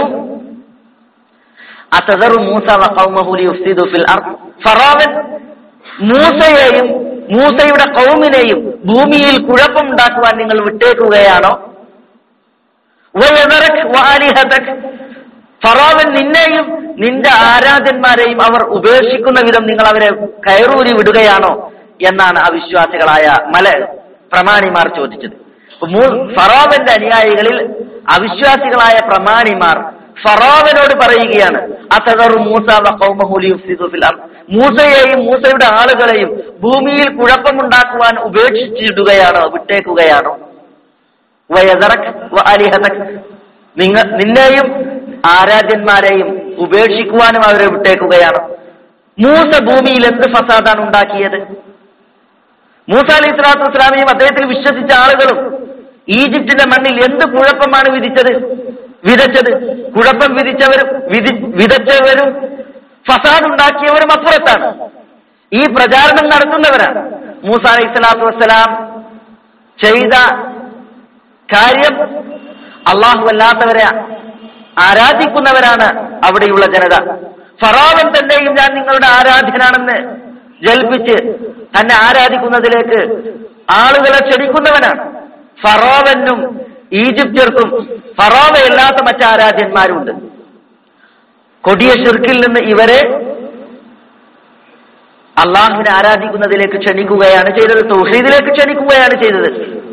[SPEAKER 1] അത്തദറു മൂസ വഖൗമഹു ലിയുഫ്സിദു ഫിൽ അർദ് ഫറോവൻ മൂസയെയും മൂസയുടെ കൗമിനെയും ഭൂമിയിൽ കുഴപ്പമുണ്ടാക്കുവാൻ നിങ്ങൾ വിട്ടേക്കുകയാണോ വയദറക് വആലിഹതക് ഫറോവൻ നിന്നെയും നിന്റെ ആരാധന്മാരെയും അവർ ഉപേക്ഷിക്കുന്ന വിധം നിങ്ങൾ അവരെ കയറൂരി വിടുകയാണോ എന്നാണ് അവിശ്വാസികളായ മല പ്രമാണിമാർ ചോദിച്ചത് അപ്പൊ മൂ- ഫറോവന്റെ അനുയായികളിൽ അവിശ്വാസികളായ പ്രമാണിമാർ ഫറോവനോട് പറയുകയാണ് അത്തദറു മൂസ വ ഖൗമഹു ലിയുഫ്സിദു ഫിൽ അർദ്. മൂസയെയും മൂസയുടെ ആളുകളെയും ഭൂമിയിൽ കുഴപ്പമുണ്ടാക്കുവാൻ ഉപേക്ഷിച്ചിടുകയാണോ വിട്ടേക്കുകയാണോ വയദറക് വ അലിഹതക് നിങ്ങ നിന്നെയും ആരാധ്യന്മാരെയും ഉപേക്ഷിക്കുവാനും അവരെ വിട്ടേക്കുകയാണ് മൂസ ഭൂമിയിൽ എന്ത് ഫസാദാണ് ഉണ്ടാക്കിയത് മൂസ അലൈഹി സ്വലാത്തു വസ്സലാമയും അദ്ദേഹത്തിൽ വിശ്വസിച്ച ആളുകളും ഈജിപ്തിന്റെ മണ്ണിൽ എന്ത് കുഴപ്പമാണ് വിധിച്ചത് വിതച്ചത് കുഴപ്പം വിധിച്ചവരും വിധി വിതച്ചവരും ഫസാദ് ഉണ്ടാക്കിയവരും അപ്പുറത്താണ് ഈ പ്രചാരണം നടത്തുന്നവരാണ് മൂസ അലൈഹി സ്വലാത്തു വസ്സലാം ചെയ്ത കാര്യം അള്ളാഹു അല്ലാത്തവരെ ആരാധിക്കുന്നവരാണ് അവിടെയുള്ള ജനത ഫറാവൻ തന്നെയും ഞാൻ നിങ്ങളുടെ ആരാധ്യനാണെന്ന് ജൽപ്പിച്ച് തന്നെ ആരാധിക്കുന്നതിലേക്ക് ആളുകളെ ക്ഷണിക്കുന്നവനാണ് ഫറോവനും ഈജിപ്ത്യർക്കും ഫറോവയല്ലാത്ത മറ്റാരാധ്യന്മാരുണ്ട് കൊടിയ ഷിർക്കിൽ നിന്ന് ഇവരെ അള്ളാഹുവിനെ ആരാധിക്കുന്നതിലേക്ക് ക്ഷണിക്കുകയാണ് ചെയ്തത് തൗഹീദിലേക്ക് ക്ഷണിക്കുകയാണ് ചെയ്തത്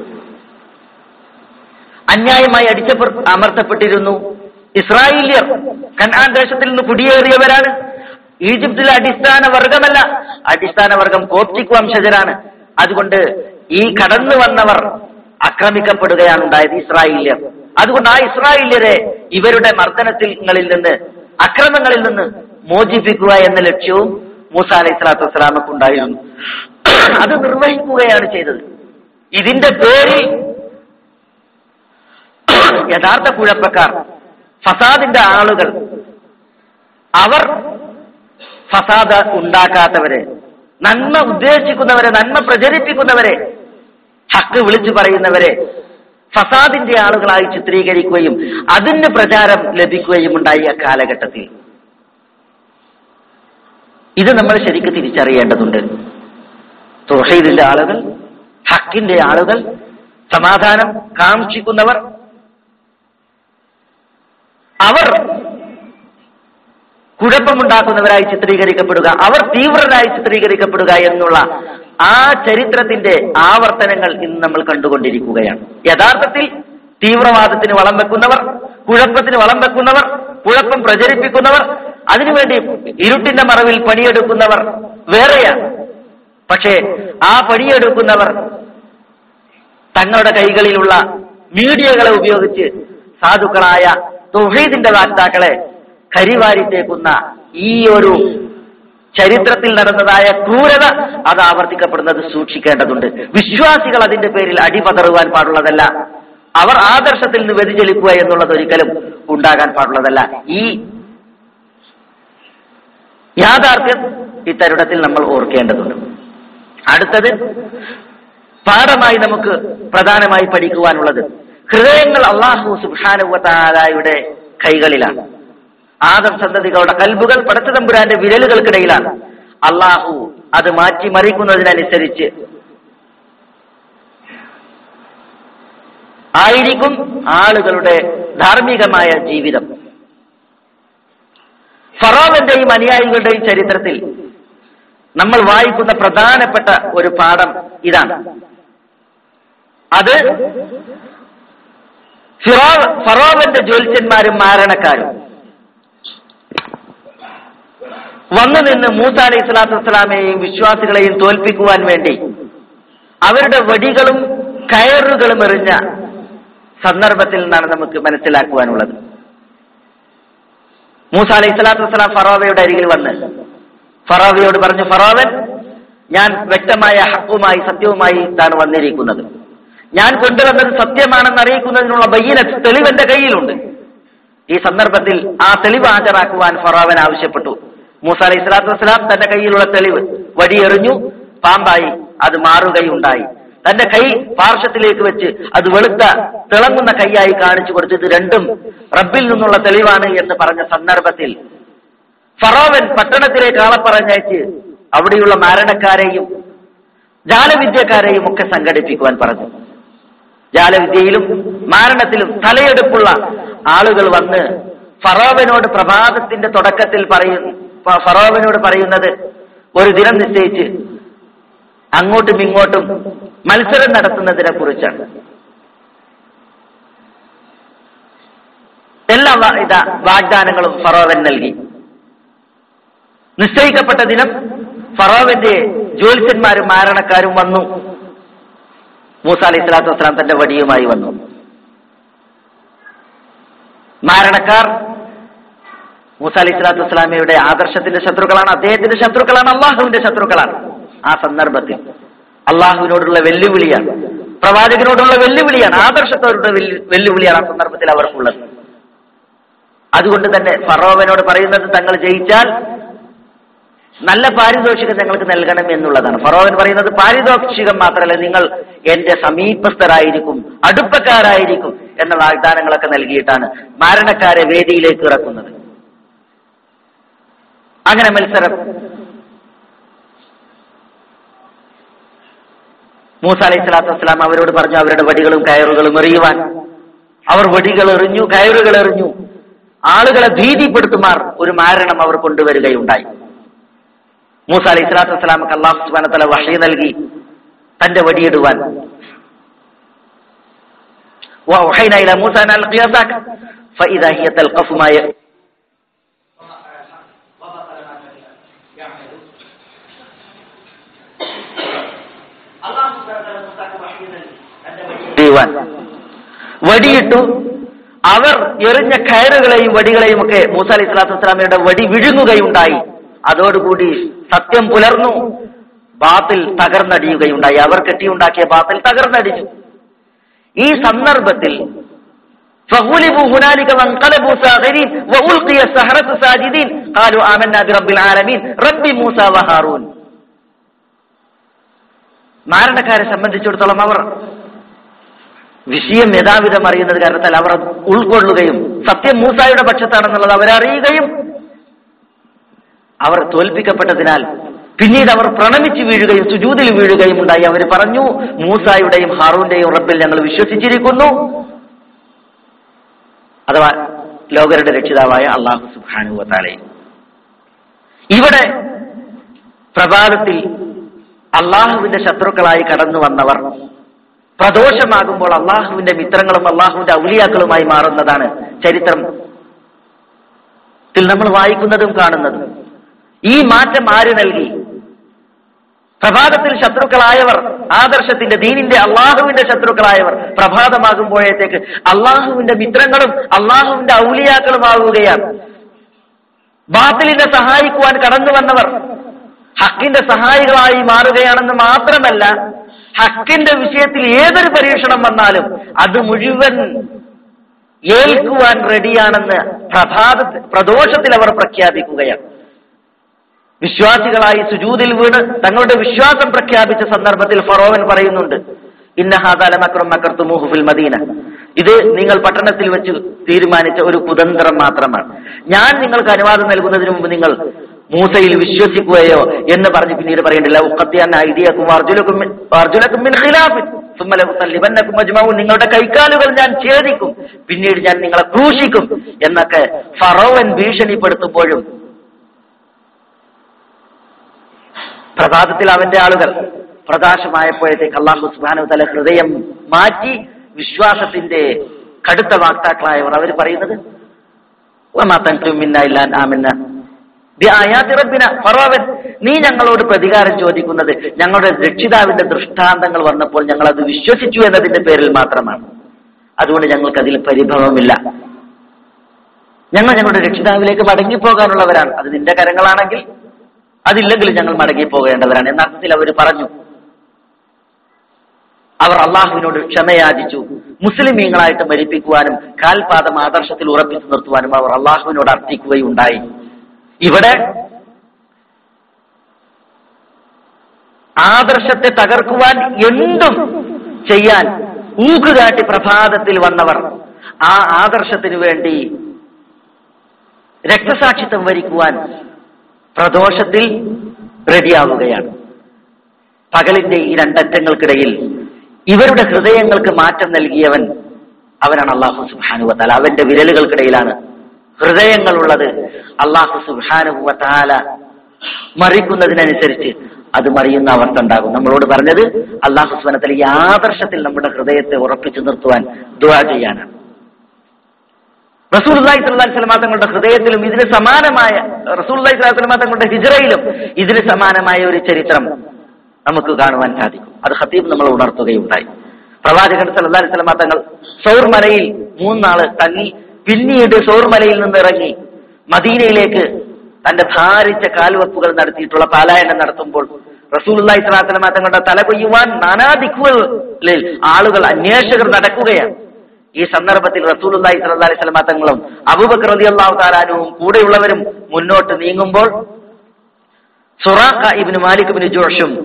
[SPEAKER 1] അന്യായമായി അടിച്ചപ്പുറ അമർത്തപ്പെട്ടിരുന്നു ഇസ്രായേലിയർ കനാൻ ദേശത്തിൽ നിന്ന് കുടിയേറിയവരാണ് ഈജിപ്തിലെ അടിസ്ഥാന വർഗമല്ല അടിസ്ഥാന വർഗം കോപ്റ്റിക് വംശജരാണ് അതുകൊണ്ട് ഈ കടന്നു വന്നവർ ആക്രമിക്കപ്പെടുകയാണ് ഉണ്ടായത് ഇസ്രായേലിയർ അതുകൊണ്ട് ആ ഇസ്രായേലിയരെ ഇവരുടെ മർദ്ദനത്തിൽ നിന്ന് അക്രമങ്ങളിൽ നിന്ന് മോചിപ്പിക്കുക എന്ന ലക്ഷ്യവും മൂസ അലൈഹി സ്വലാത്തു വസ്സലാമക്ക് ഉണ്ടായിരുന്നു അത് നിർവഹിക്കുകയാണ് ചെയ്തത് ഇതിന്റെ പേരിൽ യഥാർത്ഥ കുഴപ്പക്കാർ ഫസാദിന്റെ ആളുകൾ അവർ ഫസാദ് ഉണ്ടാക്കാത്തവരെ നന്മ ഉദ്ദേശിക്കുന്നവരെ നന്മ പ്രചരിപ്പിക്കുന്നവരെ ഹക്ക് വിളിച്ചു പറയുന്നവരെ ഫസാദിന്റെ ആളുകളായി ചിത്രീകരിക്കുകയും അതിന് പ്രചാരം ലഭിക്കുകയും ഉണ്ടായി ആ കാലഘട്ടത്തിൽ ഇത് നമ്മൾ ശരിക്ക് തിരിച്ചറിയേണ്ടതുണ്ട് തുഹീദിന്റെ ആളുകൾ ഹക്കിന്റെ ആളുകൾ സമാധാനം കാക്ഷിക്കുന്നവർ അവർ കുഴപ്പമുണ്ടാക്കുന്നവരായി ചിത്രീകരിക്കപ്പെടുക അവർ തീവ്രരായി ചിത്രീകരിക്കപ്പെടുക എന്നുള്ള ആ ചരിത്രത്തിന്റെ ആവർത്തനങ്ങൾ ഇന്ന് നമ്മൾ കണ്ടുകൊണ്ടിരിക്കുകയാണ് യഥാർത്ഥത്തിൽ തീവ്രവാദത്തിന് വളം വെക്കുന്നവർ കുഴപ്പത്തിന് വളം വെക്കുന്നവർ കുഴപ്പം പ്രചരിപ്പിക്കുന്നവർ അതിനുവേണ്ടി ഇരുട്ടിന്റെ മറവിൽ പണിയെടുക്കുന്നവർ വേറെയാണ് പക്ഷേ ആ പണിയെടുക്കുന്നവർ തങ്ങളുടെ കൈകളിലുള്ള മീഡിയകളെ ഉപയോഗിച്ച് സാധുക്കളായ തൊഹീദിന്റെ വാക്താക്കളെ കരിവാരിത്തേക്കുന്ന ഈ ഒരു ചരിത്രത്തിൽ നടന്നതായ ക്രൂരത അത് ആവർത്തിക്കപ്പെടുന്നത് സൂക്ഷിക്കേണ്ടതുണ്ട് വിശ്വാസികൾ അതിന്റെ പേരിൽ അടിപതറുവാൻ പാടുള്ളതല്ല അവർ ആദർശത്തിൽ നിന്ന് വ്യതിചലിക്കുക എന്നുള്ളത് ഒരിക്കലും ഉണ്ടാകാൻ പാടുള്ളതല്ല ഈ യാഥാർത്ഥ്യം ഇത്തരുണത്തിൽ നമ്മൾ ഓർക്കേണ്ടതുണ്ട് അടുത്തത് പാഠമായി നമുക്ക് പ്രധാനമായി പഠിക്കുവാനുള്ളത് ഹൃദയങ്ങൾ അള്ളാഹു സുബാനുവതാലായുടെ കൈകളിലാണ് ആദം സന്തതികളുടെ കൽബുകൾ പടച്ചതമ്പുരാന്റെ വിരലുകൾക്കിടയിലാണ് അള്ളാഹു അത് മാറ്റി മറിക്കുന്നതിനനുസരിച്ച് ആയിരിക്കും ആളുകളുടെ ധാർമ്മികമായ ജീവിതം ഫറോവന്റെയും അനുയായികളുടെയും ചരിത്രത്തിൽ നമ്മൾ വായിക്കുന്ന പ്രധാനപ്പെട്ട ഒരു പാഠം ഇതാണ് അത് ഫിറോ- ഫറോവന്റെ ജ്യോത്സ്യന്മാരും മാരണക്കാരും വന്നു നിന്ന് മൂസ അലൈഹി സ്വലാത്തു വസ്സലാമയെയും വിശ്വാസികളെയും തോൽപ്പിക്കുവാൻ വേണ്ടി അവരുടെ വടികളും കയറുകളും എറിഞ്ഞ സന്ദർഭത്തിൽ നിന്നാണ് നമുക്ക് മനസ്സിലാക്കുവാനുള്ളത് മൂസ അലൈഹി സ്വലാത്തു വസ്സലാം ഫറോവയുടെ അരികിൽ വന്ന് ഫറോവയോട് പറഞ്ഞു ഫറോവൻ ഞാൻ വ്യക്തമായ ഹക്കുമായി സത്യവുമായി താൻ വന്നിരിക്കുന്നത് ഞാൻ കൊണ്ടുവന്നത് സത്യമാണെന്ന് അറിയിക്കുന്നതിനുള്ള ബയ്യന തെളിവ് എന്റെ കയ്യിലുണ്ട് ഈ സന്ദർഭത്തിൽ ആ തെളിവ് ഹാജരാക്കുവാൻ ഫറാവൻ ആവശ്യപ്പെട്ടു മൂസ അലൈഹി സ്വലാത്തു വസ്സലാം തന്റെ കയ്യിലുള്ള തെളിവ് വടിയെറിഞ്ഞു പാമ്പായി അത് മാറുകയുണ്ടായി തന്റെ കൈ പാർശ്വത്തിലേക്ക് വെച്ച് അത് വെളുത്ത തിളങ്ങുന്ന കൈയായി കാണിച്ചു കൊടുത്തു ഇത് രണ്ടും റബ്ബിൽ നിന്നുള്ള തെളിവാണ് എന്ന് പറഞ്ഞ സന്ദർഭത്തിൽ ഫറോവൻ പട്ടണത്തിലേക്ക് ആളെ പറഞ്ഞയച്ച് അവിടെയുള്ള മാരണക്കാരെയും ജാലവിദ്യക്കാരെയും ഒക്കെ സംഘടിപ്പിക്കുവാൻ പറഞ്ഞു ജാലവിദ്യയിലും മാരണത്തിലും തലയെടുപ്പുള്ള ആളുകൾ വന്ന് ഫറോവനോട് പ്രഭാതത്തിന്റെ തുടക്കത്തിൽ പറയുന്നു ഫ- ഫറോവനോട് പറയുന്നത് ഒരു ദിനം നിശ്ചയിച്ച് അങ്ങോട്ടും ഇങ്ങോട്ടും മത്സരം നടത്തുന്നതിനെ കുറിച്ചാണ് എല്ലാ വാ- ഇതാ വാഗ്ദാനങ്ങളും ഫറോവൻ നൽകി നിശ്ചയിക്കപ്പെട്ട ദിനം ഫറോവന്റെ ജ്യോത്സ്യന്മാരും മാരണക്കാരും വന്നു മൂസ അലൈഹി സ്വലാത്തു വസ്സലാം തന്റെ വടിയുമായി വന്നു മാരണക്കാർ മൂസ അലൈഹി സ്വലാത്തു വസ്സലാമയുടെ ആദർശത്തിന്റെ ശത്രുക്കളാണ് അദ്ദേഹത്തിന്റെ ശത്രുക്കളാണ് അള്ളാഹുവിന്റെ ശത്രുക്കളാണ് ആ സന്ദർഭത്തിൽ അള്ളാഹുവിനോടുള്ള വെല്ലുവിളിയാണ് പ്രവാചകനോടുള്ള വെല്ലുവിളിയാണ് ആദർശത്തോടുള്ള വെല്ലു- വെല്ലുവിളിയാണ് ആ സന്ദർഭത്തിൽ അവർക്കുള്ളത് അതുകൊണ്ട് തന്നെ ഫറോവനോട് പറയുന്നത് തങ്ങൾ ജയിച്ചാൽ നല്ല പാരിതോഷികം ഞങ്ങൾക്ക് നൽകണം എന്നുള്ളതാണ് ഫറോവൻ പറയുന്നത് പാരിതോഷികം മാത്രമല്ല നിങ്ങൾ എന്റെ സമീപസ്ഥരായിരിക്കും അടുപ്പക്കാരായിരിക്കും എന്ന വാഗ്ദാനങ്ങളൊക്കെ നൽകിയിട്ടാണ് മാരണക്കാരെ വേദിയിലേക്ക് ഇറക്കുന്നത് അങ്ങനെ മത്സരം മൂസ അലൈഹി സ്വലാത്തു വസ്സലാം അവരോട് പറഞ്ഞു അവരുടെ വടികളും കയറുകളും എറിയുവാൻ അവർ വടികൾ എറിഞ്ഞു കയറുകൾ എറിഞ്ഞു ആളുകളെ ഭീതിപ്പെടുത്തുമാർ ഒരു മാരണം അവർ കൊണ്ടുവരികയുണ്ടായി മൂസ അലൈഹി സ്വലാത്തു വസ്സലാമക്ക് അള്ളാഹു സുബാന തല വഷി നൽകി തന്റെ വടിയിടുവാൻ وأوحينا إلى موسى أن ألقي عصاك فإذا هي تلقف ما ي... ചെയ്യുവാൻ വടിയിട്ടു അവർ എറിഞ്ഞ കയറുകളെയും വടികളെയും ഒക്കെ മൂസ അലൈഹി സ്വലാത്തു വസ്സലാമയുടെ വടി വിഴുങ്ങുകയുണ്ടായി അതോടുകൂടി സത്യം പുലർന്നു ബാത്തിൽ തകർന്നടിയുകയുണ്ടായി അവർ കെട്ടിയുണ്ടാക്കിയ ബാത്തിൽ തകർന്നടിഞ്ഞു ഈ സന്ദർഭത്തിൽ فغلبوا هنالك وانقلبوا صاغرين وألقي السحرة ساجدين قالوا آمنا برب العالمين رب موسى وهارون മാരണക്കാരെ സംബന്ധിച്ചിടത്തോളം അവർ വിഷയം യഥാവിധം അറിയുന്നത് കാരണത്താൽ അവർ അത് ഉൾക്കൊള്ളുകയും സത്യം മൂസായുടെ പക്ഷത്താണെന്നുള്ളത് അവരറിയുകയും അവർ തോൽപ്പിക്കപ്പെട്ടതിനാൽ പിന്നീട് അവർ പ്രണമിച്ച് വീഴുകയും സുജൂതിൽ വീഴുകയും ഉണ്ടായി അവർ പറഞ്ഞു മൂസായുടെയും ഹാറൂന്റെയും റബ്ബിൽ ഞങ്ങൾ വിശ്വസിച്ചിരിക്കുന്നു അഥവാ ലോകരുടെ രക്ഷിതാവായ അള്ളാഹു സുബാനുവത്താലെ ഇവിടെ പ്രഭാതത്തിൽ അള്ളാഹുവിന്റെ ശത്രുക്കളായി കടന്നു വന്നവർ പ്രദോഷമാകുമ്പോൾ അള്ളാഹുവിന്റെ മിത്രങ്ങളും അള്ളാഹുവിന്റെ ഔലിയാക്കളുമായി മാറുന്നതാണ് ചരിത്രം ത്തിൽ നമ്മൾ വായിക്കുന്നതും കാണുന്നതും ഈ മാറ്റം ആര് നൽകി പ്രഭാതത്തിൽ ശത്രുക്കളായവർ ആദർശത്തിന്റെ ദീനിന്റെ അള്ളാഹുവിന്റെ ശത്രുക്കളായവർ പ്രഭാതമാകുമ്പോഴത്തേക്ക് അള്ളാഹുവിന്റെ മിത്രങ്ങളും അള്ളാഹുവിന്റെ ഔലിയാക്കളുമാവുകയാണ് ബാത്തിലിനെ സഹായിക്കുവാൻ കടന്നു വന്നവർ ഹക്കിന്റെ സഹായികളായി മാറുകയാണെന്ന് മാത്രമല്ല ഹക്കിന്റെ വിഷയത്തിൽ ഏതൊരു പരീക്ഷണം വന്നാലും അത് മുഴുവൻ ഏൽക്കുവാൻ റെഡിയാണെന്ന് പ്രഭാത പ്രദോഷത്തിൽ അവർ പ്രഖ്യാപിക്കുകയാണ് വിശ്വാസികളായി സുജൂതിൽ വീണ് തങ്ങളുടെ വിശ്വാസം പ്രഖ്യാപിച്ച സന്ദർഭത്തിൽ ഫറോവൻ പറയുന്നുണ്ട് ഇന്നഹാദാലമക്രം മക്കർത്തുമൂഹു ഫിൽ മദീന ഇത് നിങ്ങൾ പട്ടണത്തിൽ വെച്ച് തീരുമാനിച്ച ഒരു കുതന്ത്രം മാത്രമാണ് ഞാൻ നിങ്ങൾക്ക് അനുവാദം നൽകുന്നതിന് മുമ്പ് നിങ്ങൾ മൂസയിൽ വിശ്വസിക്കുകയോ എന്ന് പറഞ്ഞ് പിന്നീട് പറയേണ്ടില്ല ഉക്കത്തിയാൻ ഐഡിയക്കും അർജുലക്കും അർജുലക്കും മിൻ ഖിലാഫിൻ സുമ്മ ലഉസല്ലിബന്നക്കും അജ്മഊൻ നിങ്ങളുടെ കൈക്കാലുകൾ ഞാൻ ഛേദിക്കും പിന്നീട് ഞാൻ നിങ്ങളെ ക്രൂശിക്കും എന്നൊക്കെ ഫറോവൻ ഭീഷണിപ്പെടുത്തുമ്പോഴും പ്രഭാതത്തിൽ അവന്റെ ആളുകൾ പ്രകാശമായപ്പോഴത്തേക്ക് അള്ളാഹു സുബാനു തല ഹൃദയം മാറ്റി വിശ്വാസത്തിന്റെ കടുത്ത വാക്താക്കളായവർ അവർ പറയുന്നത് "വമാ തൻഖിമു മിന്നാ ഇല്ലാ അൻ ആമന്ന ബിആയാതി റബ്ബിന." ഫറോവൻ നീ ഞങ്ങളോട് പ്രതികാരം ചോദിക്കുന്നത് ഞങ്ങളുടെ രക്ഷിതാവിന്റെ ദൃഷ്ടാന്തങ്ങൾ വന്നപ്പോൾ ഞങ്ങൾ അത് വിശ്വസിച്ചു എന്നതിന്റെ പേരിൽ മാത്രമാണ് അതുകൊണ്ട് ഞങ്ങൾക്ക് അതിൽ പരിഭവമില്ല ഞങ്ങൾ ഞങ്ങളുടെ രക്ഷിതാവിലേക്ക് മടങ്ങിപ്പോകാനുള്ളവരാണ് അത് നിന്റെ കരങ്ങളാണെങ്കിൽ അതില്ലെങ്കിൽ ഞങ്ങൾ മടങ്ങി പോകേണ്ടവരാണ് എന്ന അർത്ഥത്തിൽ അവർ പറഞ്ഞു അവർ അള്ളാഹുവിനോട് ക്ഷമയാചിച്ചു മുസ്ലിമീങ്ങളായിട്ട് മരിപ്പിക്കുവാനും കാൽപാദം ആദർശത്തിൽ ഉറപ്പിച്ചു നിർത്തുവാനും അവർ അള്ളാഹുവിനോട് അർത്ഥിക്കുകയുണ്ടായി ഇവിടെ ആദർശത്തെ തകർക്കുവാൻ എന്തും ചെയ്യാൻ ഊക്കുകാട്ടി പ്രഭാതത്തിൽ വന്നവർ ആ ആദർശത്തിനു വേണ്ടി രക്തസാക്ഷിത്വം വരിക്കുവാൻ പ്രദോഷത്തിൽ റെഡിയാവുകയാണ് പകലിന്റെ ഈ രണ്ടറ്റങ്ങൾക്കിടയിൽ ഇവരുടെ ഹൃദയങ്ങൾക്ക് മാറ്റം നൽകിയവൻ അവനാണ് അള്ളാഹു സുബാനുവത്താല അവന്റെ വിരലുകൾക്കിടയിലാണ് ഹൃദയങ്ങളുള്ളത് അള്ളാഹു സുബാനുവത്താല മറിക്കുന്നതിനനുസരിച്ച് അത് മറിയുന്ന അവസ്ഥ ഉണ്ടാകും നമ്മളോട് പറഞ്ഞത് അള്ളാഹു സുബാനത്തിൽ ഈ ആദർശത്തിൽ നമ്മുടെ ഹൃദയത്തെ ഉറപ്പിച്ചു നിർത്തുവാൻ ദുവാ ചെയ്യാനാണ് റസൂൽ സ്വലാ തങ്ങളുടെ ഹൃദയത്തിലും ഇതിന് സമാനമായ റസൂൽ സ്വലാ തങ്ങളുടെ ഹിജറയിലും ഇതിന് സമാനമായ ഒരു ചരിത്രം നമുക്ക് കാണുവാൻ സാധിക്കും അത് ഹത്തീബ് നമ്മൾ ഉണർത്തുകയുണ്ടായി പ്രവാചകൻ സല്ലല്ലാഹു അലൈഹി വസല്ലമ തങ്ങൾ സൗർമലയിൽ മൂന്നാള് തങ്ങി പിന്നീട് സൗർമലയിൽ നിന്ന് ഇറങ്ങി മദീനയിലേക്ക് തന്റെ ധാരിച്ച കാൽവെപ്പുകൾ നടത്തിയിട്ടുള്ള പാലായനം നടത്തുമ്പോൾ റസൂലുള്ളാഹി സ്വല്ലല്ലാഹു അലൈഹി വസല്ലമ തങ്ങളുടെ തല കൊയ്യുവാൻ നാനാ ദിക്കുകളിൽ ആളുകൾ അന്വേഷകർ നടക്കുകയാണ് ഈ സന്ദർഭത്തിൽ റസൂലുള്ളാഹി സ്വല്ലല്ലാഹു അലൈഹി വസല്ലമ തങ്ങളും അബൂബക്കർ റളിയല്ലാഹു തആലാനുവും കൂടെയുള്ളവരും മുന്നോട്ട് നീങ്ങുമ്പോൾ സുറാഖ ഇബ്നു മാലിക് ഇബ്നു ജോഷും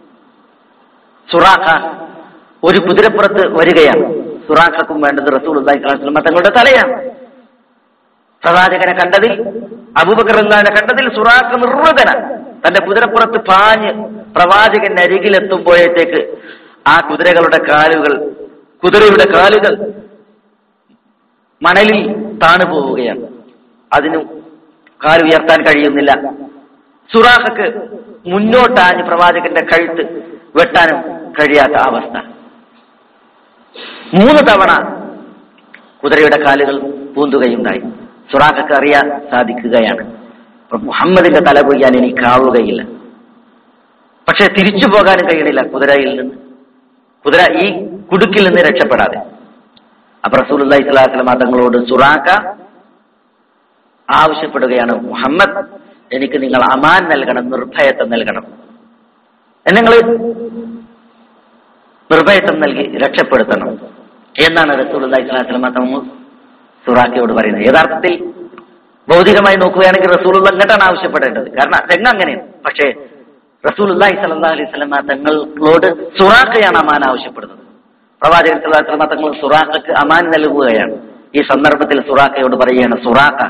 [SPEAKER 1] സുറാഖ ഒരു കുതിരപ്പുറത്ത് വരികയാണ് സുറാഖക്കും വേണ്ടത് റസൂലുള്ളാഹി സ്വല്ലല്ലാഹു അലൈഹി വസല്ലമ തങ്ങളുടെ തലയാണ് പ്രവാചകനെ കണ്ടതിൽ അബൂബക്കർ റളിയല്ലാഹു കണ്ടതിൽ സുറാഖ നിർവൃതന തന്റെ കുതിരപ്പുറത്ത് പാഞ്ഞ് പ്രവാചകന്റെ അരികിലെത്തുമ്പോഴത്തേക്ക് ആ കുതിരകളുടെ കാലുകൾ കുതിരയുടെ കാലുകൾ മണലിൽ താണു പോവുകയാണ് അതിന് കാൽ ഉയർത്താൻ കഴിയുന്നില്ല സുറാഖക്ക് മുന്നോട്ടാഞ്ഞ് പ്രവാചകന്റെ കഴുത്ത് വെട്ടാനും കഴിയാത്ത അവസ്ഥ മൂന്ന് തവണ കുതിരയുടെ കാലുകൾ പൂന്തുകയുണ്ടായി സുറാഖക്ക് അറിയാൻ സാധിക്കുകയാണ് അപ്പൊ മുഹമ്മദിന്റെ തല കൊയ്യാൻ എനിക്കാവുകയില്ല പക്ഷെ തിരിച്ചു പോകാനും കഴിയണില്ല കുതിരയിൽ നിന്ന് കുതിര ഈ കുടുക്കിൽ നിന്ന് രക്ഷപ്പെടാതെ അപ്പൊ റസൂലി സ്വലാസ്ലമ തങ്ങളോട് സുറാക്ക ആവശ്യപ്പെടുകയാണ് മുഹമ്മദ് എനിക്ക് നിങ്ങൾ അമാൻ നൽകണം നിർഭയത്വം നൽകണം നിങ്ങൾ നിർഭയത്വം നൽകി രക്ഷപ്പെടുത്തണം എന്നാണ് റസൂലി സ്വലാസ്ലമ തങ്ങൾ സുറാക്കയോട് പറയുന്നത് യഥാർത്ഥത്തിൽ ഭൗതികമായി നോക്കുകയാണെങ്കിൽ റസൂൽ ഇങ്ങോട്ടാണ് ആവശ്യപ്പെടേണ്ടത് കാരണം രംഗം അങ്ങനെയാണ് പക്ഷേ റസൂൽ അള്ളാഹി സല്ലാ അലൈഹി സ്വലമ തങ്ങളോട് സുറാഖയാണ് അമാൻ ആവശ്യപ്പെടുന്നത് പ്രവാചകൻ സല്ലല്ലാഹു അലൈഹി വസല്ലം തങ്ങൾ സുറാഖക്ക് അമാൻ നൽകുകയാണ് ഈ സന്ദർഭത്തിൽ സുറാഖയോട് പറയുകയാണ് സുറാഖ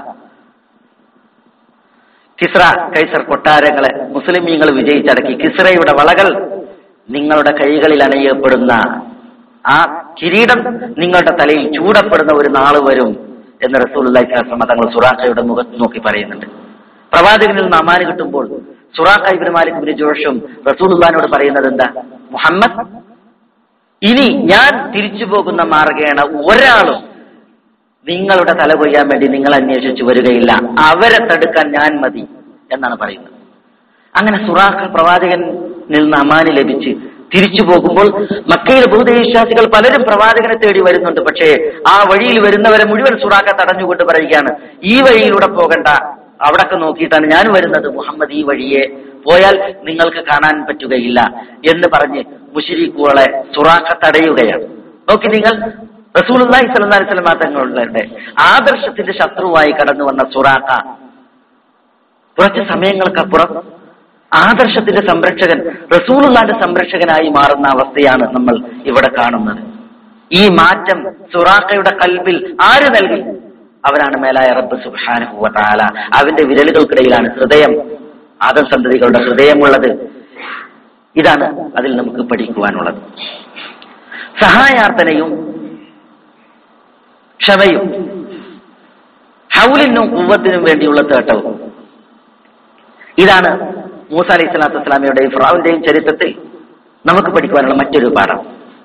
[SPEAKER 1] കിസ്ര കൈസർ കൊട്ടാരങ്ങളെ മുസ്ലിമീങ്ങൾ വിജയിച്ചടക്കി കിസ്രയുടെ വളകൾ നിങ്ങളുടെ കൈകളിൽ അണയപ്പെടുന്ന ആ കിരീടം നിങ്ങളുടെ തലയിൽ ചൂടപ്പെടുന്ന ഒരു നാള് വരും എന്ന് റസൂലുള്ളാഹി സ്വല്ലല്ലാഹു അലൈഹി തങ്ങൾ സുറാഖയുടെ മുഖത്ത് നോക്കി പറയുന്നുണ്ട് പ്രവാചകനിൽ നിന്ന് അമാന് കിട്ടുമ്പോൾ സുറാഖ ഇബ്നു മാലിക് ഇബ്നു ജോഷും റസൂലുള്ളാഹിനോട് പറയുന്നത് എന്താ മുഹമ്മദ് ഇനി ഞാൻ തിരിച്ചു പോകുന്ന മാർഗേണ ഒരാളും നിങ്ങളുടെ തല കൊയ്യാൻ വേണ്ടി നിങ്ങൾ അന്വേഷിച്ചു വരികയില്ല അവരെ തടുക്കാൻ ഞാൻ മതി എന്നാണ് പറയുന്നത് അങ്ങനെ സുറാഖ് പ്രവാചകനിൽ നിന്ന് അമാന് ലഭിച്ച് തിരിച്ചു പോകുമ്പോൾ മക്കയിലെ ബഹുദൈവിശ്വാസികൾ പലരും പ്രവാചകനെ തേടി വരുന്നുണ്ട് പക്ഷേ ആ വഴിയിൽ വരുന്നവരെ മുഴുവൻ സുറാഖ തടഞ്ഞുകൊണ്ട് പറയുകയാണ് ഈ വഴിയിലൂടെ പോകണ്ട അവിടൊക്കെ നോക്കിയിട്ടാണ് ഞാൻ വരുന്നത് മുഹമ്മദ് ഈ വഴിയെ പോയാൽ നിങ്ങൾക്ക് കാണാൻ പറ്റുകയില്ല എന്ന് പറഞ്ഞ് മുഷിരിക്കുകളെ സുറാഖ തടയുകയാണ് നോക്കി നിങ്ങൾ റസൂലുള്ളാഹി സ്വല്ലല്ലാഹി അലൈഹി വസല്ലം തങ്ങളുടെ ആദർശത്തിന്റെ ശത്രുവായി കടന്നു വന്ന സുറാഖ കുറച്ച് സമയങ്ങൾക്കപ്പുറം ആദർശത്തിന്റെ സംരക്ഷകൻ റസൂലുള്ളാന്റെ സംരക്ഷകനായി മാറുന്ന അവസ്ഥയാണ് നമ്മൾ ഇവിടെ കാണുന്നത് ഈ മാറ്റം സുറാഖയുടെ കൽബിൽ ആര് നൽകി അവനാണ് മേലായ റബ്ബ് സുബ്ഹാനഹു വ തആല അവന്റെ വിരലുകൾക്കിടയിലാണ് ഹൃദയം ആദം സന്തതികളുടെ ഹൃദയമുള്ളത് ഇതാണ് അതിൽ നമുക്ക് പഠിക്കുവാനുള്ളത് സഹായാർത്ഥനയും ക്ഷമയും ഹൗലിനും കുവ്വത്തിനും വേണ്ടിയുള്ള തേട്ടവും ഇതാണ് മൂസ അലൈഹി സ്വലാത്തു വസ്സലാമയുടെയും ഫിറാവിന്റെയും ചരിത്രത്തിൽ നമുക്ക് പഠിക്കുവാനുള്ള മറ്റൊരു പാഠം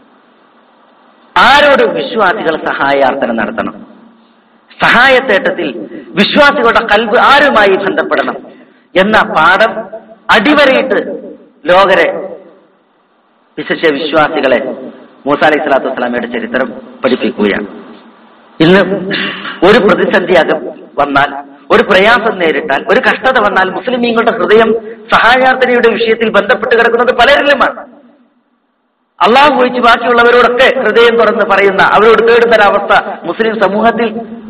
[SPEAKER 1] ആരോട് വിശ്വാസികൾ സഹായാർത്ഥന നടത്തണം സഹായത്തേട്ടത്തിൽ വിശ്വാസികളുടെ കൽബ് ആരുമായി ബന്ധപ്പെടണം എന്ന പാഠം അടിവരയിട്ട് ലോകരെ വിശിഷ്യ വിശ്വാസികളെ മൂസ അലൈഹി സ്വലാത്തു വസ്സലാമയുടെ ചരിത്രം പഠിപ്പിക്കുകയാണ് ഇന്ന് ഒരു പ്രതിസന്ധി അകം വന്നാൽ ഒരു പ്രയാസം നേരിട്ടാൽ ഒരു കഷ്ടത വന്നാൽ മുസ്ലിമീങ്ങളുടെ ഹൃദയം സഹായാർത്ഥനയുടെ വിഷയത്തിൽ ബന്ധപ്പെട്ട് കിടക്കുന്നത് പലരിലുമാണ് അള്ളാഹു ഒഴിച്ച് ബാക്കിയുള്ളവരോടൊക്കെ ഹൃദയം തുറന്ന് പറയുന്ന അവരോട് തേടുന്ന ഒരവസ്ഥ മുസ്ലിം സമൂഹത്തിൽ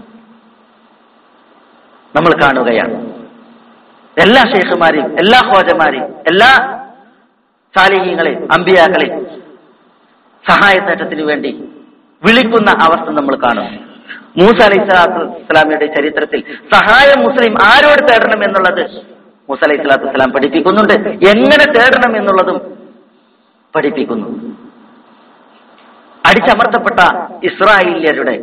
[SPEAKER 1] നമ്മൾ കാണുകയാണ് എല്ലാ ഷെയ്ഖുമാരെയും എല്ലാ ഹോജമാരെയും എല്ലാ സാലിഹ്യങ്ങളെയും അമ്പിയാക്കളെയും സഹായത്തേറ്റത്തിന് വേണ്ടി വിളിക്കുന്ന അവസ്ഥ നമ്മൾ കാണും മൂസ അലൈഹി സ്വലാത്തു വസ്സലാമിയുടെ ചരിത്രത്തിൽ സഹായം മുസ്ലിം ആരോട് തേടണം എന്നുള്ളത് മൂസ അലൈഹി സ്വലാത്തു വസ്സലാം പഠിപ്പിക്കുന്നുണ്ട് എങ്ങനെ തേടണം എന്നുള്ളതും പഠിപ്പിക്കുന്നു അടിച്ചമർത്തപ്പെട്ട ഇസ്രായേലിയരുടെ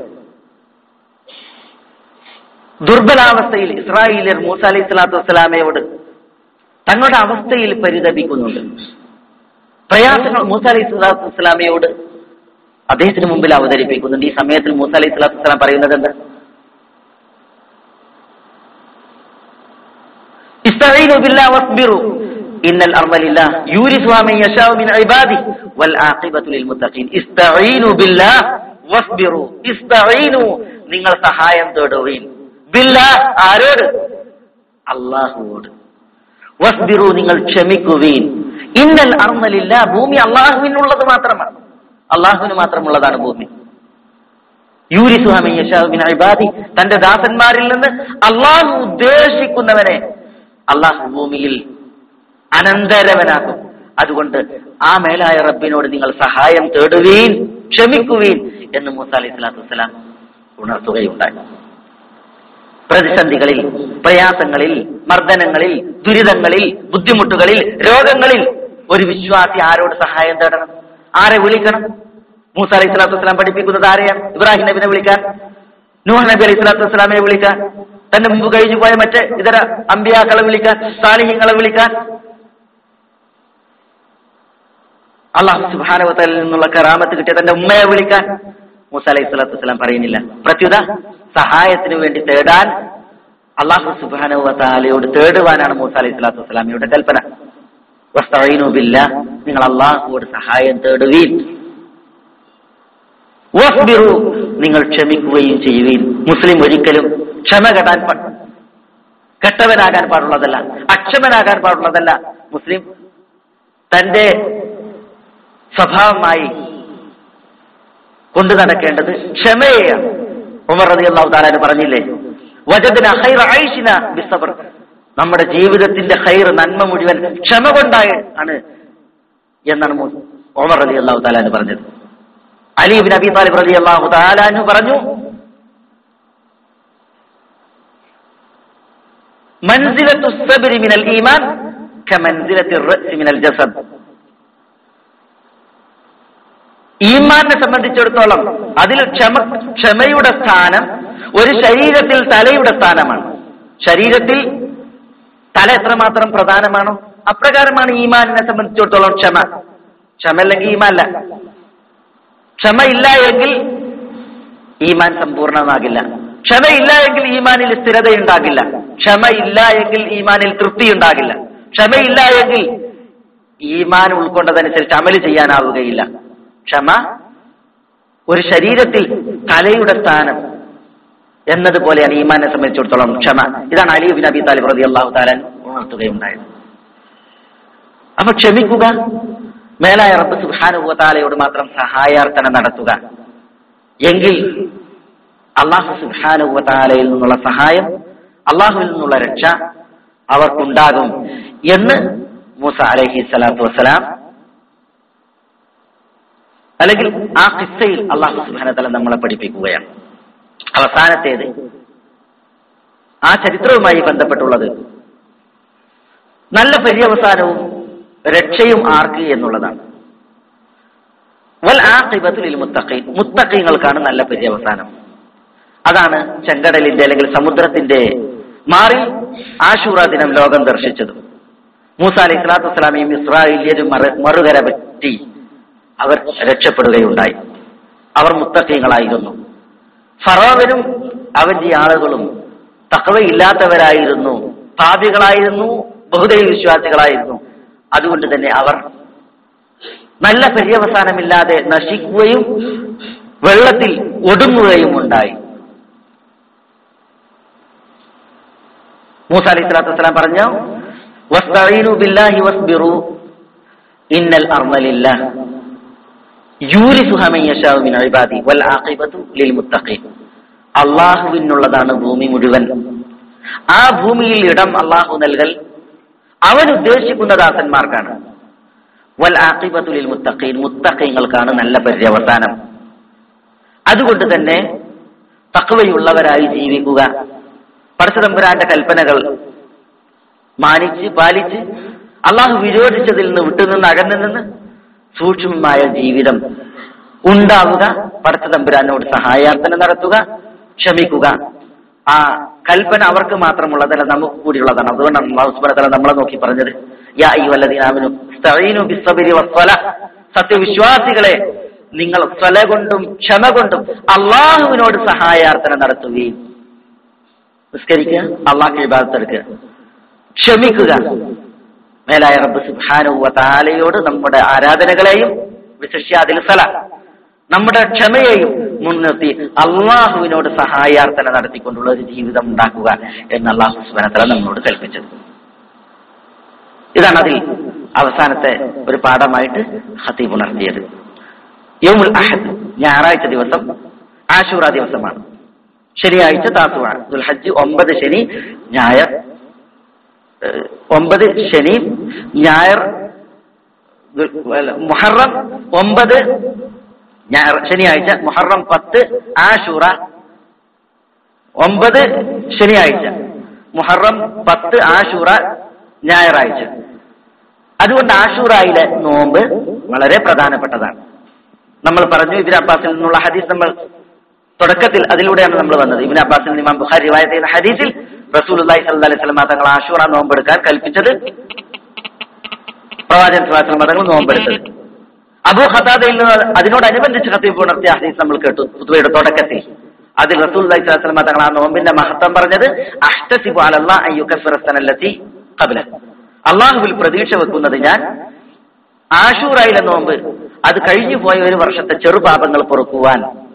[SPEAKER 1] ദുർബലാവസ്ഥയിൽ ഇസ്രായേലിയർ മൂസ അലൈഹി സ്വലാത്തു വസ്സലാമയോട് തങ്ങളുടെ അവസ്ഥയിൽ പരിതപിക്കുന്നുണ്ട് പ്രയാസങ്ങൾ മൂസ അലൈഹി സ്വലാത്തു വസ്സലാമയോട് അദ്ദേഹത്തിന് മുമ്പിൽ അവതരിപ്പിക്കുന്നുണ്ട് ഈ സമയത്തിൽ മൂസ അലൈഹി സ്വലാത്തു വസ്സലാം പറയുന്നത് എന്താ استعينوا بالله واصبروا إن الأرض لله يورثها من يشاء من عباده والعاقبة للمتقين استعينوا بالله واصبروا استعينوا നിങ്ങൾ സഹായം തേടുവീൻ ബില്ലാ ആരോട് അള്ളാഹുവോട് വസ്ബിറു നിങ്ങൾ ക്ഷമിക്കുവീൻ ഇന്നൽ അർന്നലില്ല ഭൂമി അള്ളാഹുവിനുള്ളത് മാത്രമാണ് അള്ളാഹുവിന് മാത്രമുള്ളതാണ് ഭൂമി യൂരിസുഹാമി യശാബിൻ ഇബാദി തന്റെ ദാസന്മാരിൽ നിന്ന് അള്ളാഹു ഉദ്ദേശിക്കുന്നവനെ അള്ളാഹു ഭൂമിയിൽ അനന്തരവനാക്കും അതുകൊണ്ട് ആ മേലായ റബ്ബിനോട് നിങ്ങൾ സഹായം തേടുവീൻ ക്ഷമിക്കുവീൻ എന്ന് മൂസ അലൈഹി സ്വലാത്തു വസ്സലാം ഉണർത്തുകയുണ്ടായി പ്രതിസന്ധികളിൽ പ്രയാസങ്ങളിൽ മർദ്ദനങ്ങളിൽ ദുരിതങ്ങളിൽ ബുദ്ധിമുട്ടുകളിൽ രോഗങ്ങളിൽ ഒരു വിശ്വാസി ആരോട് സഹായം തേടണം ആരെ വിളിക്കണം മൂസ അലൈഹി സ്വലാത്തു വസ്സലാം പഠിപ്പിക്കുന്നത് ആരെയാണ് ഇബ്രാഹിം നബിനെ വിളിക്കാൻ നൂഹ് നബി അലൈഹി സ്വലാത്തു വസ്സലാമിനെ വിളിക്കാൻ തന്റെ മുമ്പ് കഴിഞ്ഞു പോയ മറ്റ് ഇതര അമ്പിയാക്കളെ വിളിക്കാൻ സാലിഹ്യങ്ങളെ വിളിക്കാൻ അള്ളാഹു സുബാനവത്തലിൽ നിന്നുള്ള കറാമത്ത് കിട്ടിയ തന്റെ ഉമ്മയെ വിളിക്കാൻ മൂസ അലൈഹി സ്വലാത്തു വസ്സലാം പറയുന്നില്ല പ്രത്യുത സഹായത്തിന് വേണ്ടി തേടാൻ അള്ളാഹു സുബാനുവത്താലയോട് തേടുവാനാണ് മൂസ അലൈഹി സ്വലാത്തു വസ്സലാമിയുടെ കൽപ്പന വസ്തഈനുബില്ല നിങ്ങൾ അള്ളാഹുവോട് സഹായം തേടുവീൻ വസ്ബിറു നിങ്ങൾ ക്ഷമിക്കുകയും ചെയ്യുവീൻ മുസ്ലിം ഒരിക്കലും ക്ഷമ കെടാൻ പാ- കെട്ടവനാകാൻ പാടുള്ളതല്ല അക്ഷമനാകാൻ പാടുള്ളതല്ല മുസ്ലിം തന്റെ സ്വഭാവമായി കൊണ്ടു നടക്കേണ്ടത് ക്ഷമയെയാണ് ഉമർ റതി അള്ളാഹു താലാന് പറഞ്ഞില്ലേ വജദിന ഹൈറ ഐഷിന ബിസബർ നമ്മുടെ ജീവിതത്തിന്റെ ഹൈർ നന്മ മുഴുവൻ ക്ഷമ കൊണ്ടായി ആണ് എന്നാണ് മു- ഉമർ റതി അള്ളാഹു താലാന് പറഞ്ഞത് അലീബിൻ അബി താലിബ് റതി അള്ളാഹു താലാനു പറഞ്ഞു മൻസിലത്തു സബരി മിനൽ ഈമാൻ കമൻസിലത്തി റഅ്സി മിനൽ ജസദ് ഈമാനെ സംബന്ധിച്ചിടത്തോളം അതിൽ ക്ഷമ ക്ഷമയുടെ സ്ഥാനം ഒരു ശരീരത്തിൽ തലയുടെ സ്ഥാനമാണ് ശരീരത്തിൽ തല എത്രമാത്രം പ്രധാനമാണോ അപ്രകാരമാണ് ഈമാനിനെ സംബന്ധിച്ചിടത്തോളം ക്ഷമ ക്ഷമ അല്ലെങ്കിൽ ഈമാനല്ല ക്ഷമ ഇല്ല എങ്കിൽ ഈമാൻ സമ്പൂർണ്ണമാകില്ല ക്ഷമയില്ല എങ്കിൽ ഈമാനിൽ സ്ഥിരതയുണ്ടാകില്ല ക്ഷമയില്ല എങ്കിൽ ഈമാനിൽ തൃപ്തി ഉണ്ടാകില്ല ക്ഷമയില്ല എങ്കിൽ ഈമാൻ ഉൾക്കൊണ്ടതനുസരിച്ച് അമല് ചെയ്യാനാവുകയില്ല ക്ഷമ ഒരു ശരീരത്തിൽ തലയുടെ സ്ഥാനം എന്നതുപോലെയാണ് ഈമാനെ സംബന്ധിച്ചിടത്തോളം ക്ഷമ ഇതാണ് അലി ബിൻ അബി താലിബ് റതി അള്ളാഹു താലൻ ഉണർത്തുകയുണ്ടായത് അപ്പൊ ക്ഷമിക്കുക മേലായ റബ്ബ് സുഹാനുഭവ താലയോട് മാത്രം സഹായാർത്ഥന നടത്തുക എങ്കിൽ അള്ളാഹു സുഹാനുഭവ താലയിൽ നിന്നുള്ള സഹായം അള്ളാഹുവിൽ നിന്നുള്ള രക്ഷ അവർക്കുണ്ടാകും എന്ന് മൂസ അലഹി സ്വലാത്തു വസ്സലാം അല്ലെങ്കിൽ ആ കിസ്സയിൽ അള്ളാഹു സുബാനതല നമ്മളെ പഠിപ്പിക്കുകയാണ് അവസാനത്തേത് ആ ചരിത്രവുമായി ബന്ധപ്പെട്ടുള്ളത് നല്ല പര്യവസാനവും രക്ഷയും ആർക്ക് എന്നുള്ളതാണ് വൽ ആഖിബത്തുൽ മുത്തഖീൻ മുത്തഖീങ്ങൾക്കാണ് നല്ല പര്യവസാനം അതാണ് ചെങ്കടലിന്റെ അല്ലെങ്കിൽ സമുദ്രത്തിന്റെ മാറി ആശൂറ ദിനം ലോകം ദർശിച്ചത് മൂസ അലൈഹി സ്വലാത്തു വസ്സലാമയും ഇസ്രായേലിയരും മറു മറുകര പറ്റി അവർ രക്ഷപ്പെടുകയുണ്ടായി അവർ മുത്തഖീങ്ങളായിരുന്നു ഫറോവനും അവന്റെ ആളുകളും തക്കവയില്ലാത്തവരായിരുന്നു പാപികളായിരുന്നു ബഹുദൈവ വിശ്വാസികളായിരുന്നു അതുകൊണ്ട് തന്നെ അവർ നല്ല പര്യവസാനമില്ലാതെ നശിക്കുകയും വെള്ളത്തിൽ ഒടുങ്ങുകയും ഉണ്ടായി മൂസ അലൈഹി സ്വലാത്തു വസ്സലാം പറഞ്ഞു വസ്തഈനു ബില്ലാഹി വസ്ബിറു ഇന്നൽ അർമലില്ലാഹ് യൂരിസുഹ മൻ യശാഉ മിൻ ഇബാദി വൽ ആഖിബതു ലിൽ മുത്തഖീൻ അള്ളാഹുവിനുള്ളതാണ് ഭൂമി മുഴുവൻ ആ ഭൂമിയിൽ ഇടം അള്ളാഹു നൽകൽ അവൻ ഉദ്ദേശിക്കുന്ന ദാസന്മാർക്കാണ് വൽ ആഖിബതു ലിൽ മുത്തഖീൻ മുത്തഖീങ്ങൾക്കാണ് നല്ല പര്യവസാനം അതുകൊണ്ട് തന്നെ തക്കവയുള്ളവരായി ജീവിക്കുക പരശുതമ്പുരാന്റെ കൽപ്പനകൾ മാനിച്ച് പാലിച്ച് അള്ളാഹു വിരോധിച്ചതിൽ നിന്ന് വിട്ടുനിന്ന് അകന്നു നിന്ന് സൂക്ഷ്മമായ ജീവിതം ഉണ്ടാവുക പടച്ചതമ്പുരാനോട് സഹായാർത്ഥന നടത്തുക ക്ഷമിക്കുക ആ കൽപ്പന അവർക്ക് മാത്രമുള്ളതല്ല നമുക്ക് കൂടിയുള്ളതാണ് അതുകൊണ്ടാണ് അള്ളാഹു സുബ്ഹാനഹു വ തആല നമ്മളെ നോക്കി പറഞ്ഞത് യാ അയ്യുഹല്ലദീന ആമനു ഇസ്തഈനു ബിസ്സബ്രി വസ്സല സത്യവിശ്വാസികളെ നിങ്ങൾ സ്വല കൊണ്ടും ക്ഷമ കൊണ്ടും അള്ളാഹുവിനോട് സഹായാർത്ഥന നടത്തുകയും നിസ്കരിക്കുക അള്ളാഹ് ഇബാദത്ത് എടുക്കുക ക്ഷമിക്കുക മേലായ റബ്ബ് സുബ്ഹാനഹു വ തആലയോട് നമ്മുടെ ആരാധനകളെയും വിശിഷ്യ അതിൽ സല നമ്മുടെ ക്ഷമയെയും മുൻനിർത്തി അള്ളാഹുവിനോട് സഹായാർത്ഥന നടത്തിക്കൊണ്ടുള്ള ഒരു ജീവിതം ഉണ്ടാക്കുക എന്ന് അള്ളാഹു സുബ്ഹാനഹു വ തആല നമ്മളോട് കൽപ്പിച്ചത് ഇതാണ് അതിൽ അവസാനത്തെ ഒരു പാഠമായിട്ട് ഹത്തീബ് ഉണർത്തിയത് യൗമുൽ അഹദ് ഞായറാഴ്ച ദിവസം ആശൂറ ദിവസമാണ് ശനിയാഴ്ച താസുവാണ് ദുൽഹജ്ജ് ഒമ്പത് ശനി ഞായർ ഏഹ്, ഒമ്പത് ശനി ഞായർ ദുൽ- അല്ല, മുഹറം ഒമ്പത് ഞായർ ശനിയാഴ്ച മുഹറം പത്ത് ആഷൂറ ഒമ്പത് ശനിയാഴ്ച മുഹറം പത്ത് ആഷൂറ ഞായറാഴ്ച അതുകൊണ്ട് ആഷൂറായിലെ നോമ്പ് വളരെ പ്രധാനപ്പെട്ടതാണ് നമ്മൾ പറഞ്ഞു ഇബിൻ അബ്ബാസിൽ നിന്നുള്ള ഹദീസ് നമ്മൾ തുടക്കത്തിൽ അതിലൂടെയാണ് നമ്മൾ വന്നത് ഇബിൻ അബ്ബാസിൽ നിന്ന് ഇമാം ബുഖാരി റിവായത്ത് ചെയ്യുന്ന ഹദീസിൽ റസൂലുള്ളാഹി സ്വല്ലല്ലാഹി അലൈഹി വസല്ലം തങ്ങൾ ആഷൂറ നോമ്പെടുക്കാൻ കൽപ്പിച്ചത് പ്രവാചകൻ സ്വല്ലല്ലാഹി അലൈഹി വസല്ലം തങ്ങൾ നോമ്പെടുത്തത് അബൂ ഖതാദയിൽ നിന്ന് അതിനോടനുബന്ധിച്ച് ഖത്തീബ് ഉണർത്തിയ ഹദീസ് നമ്മൾ കേട്ടു പുതുവയുടെ തുടക്കത്തിൽ അതിൽ റസൂൽ അലൈഹി വസല്ലം തങ്ങൾ ആ നോമ്പിന്റെ മഹത്വം പറഞ്ഞത് അഹ്തസിബു അലല്ലാഹ് അൻ യുകഫിറ സനല്ലത്തി ഖബ്ല അള്ളാഹുവിൽ പ്രതീക്ഷ വെക്കുന്നത് ഞാൻ ആഷൂറായിലെ നോമ്പ് അത് കഴിഞ്ഞു പോയ ഒരു വർഷത്തെ ചെറുപാപങ്ങൾ പൊറുക്കുവാൻ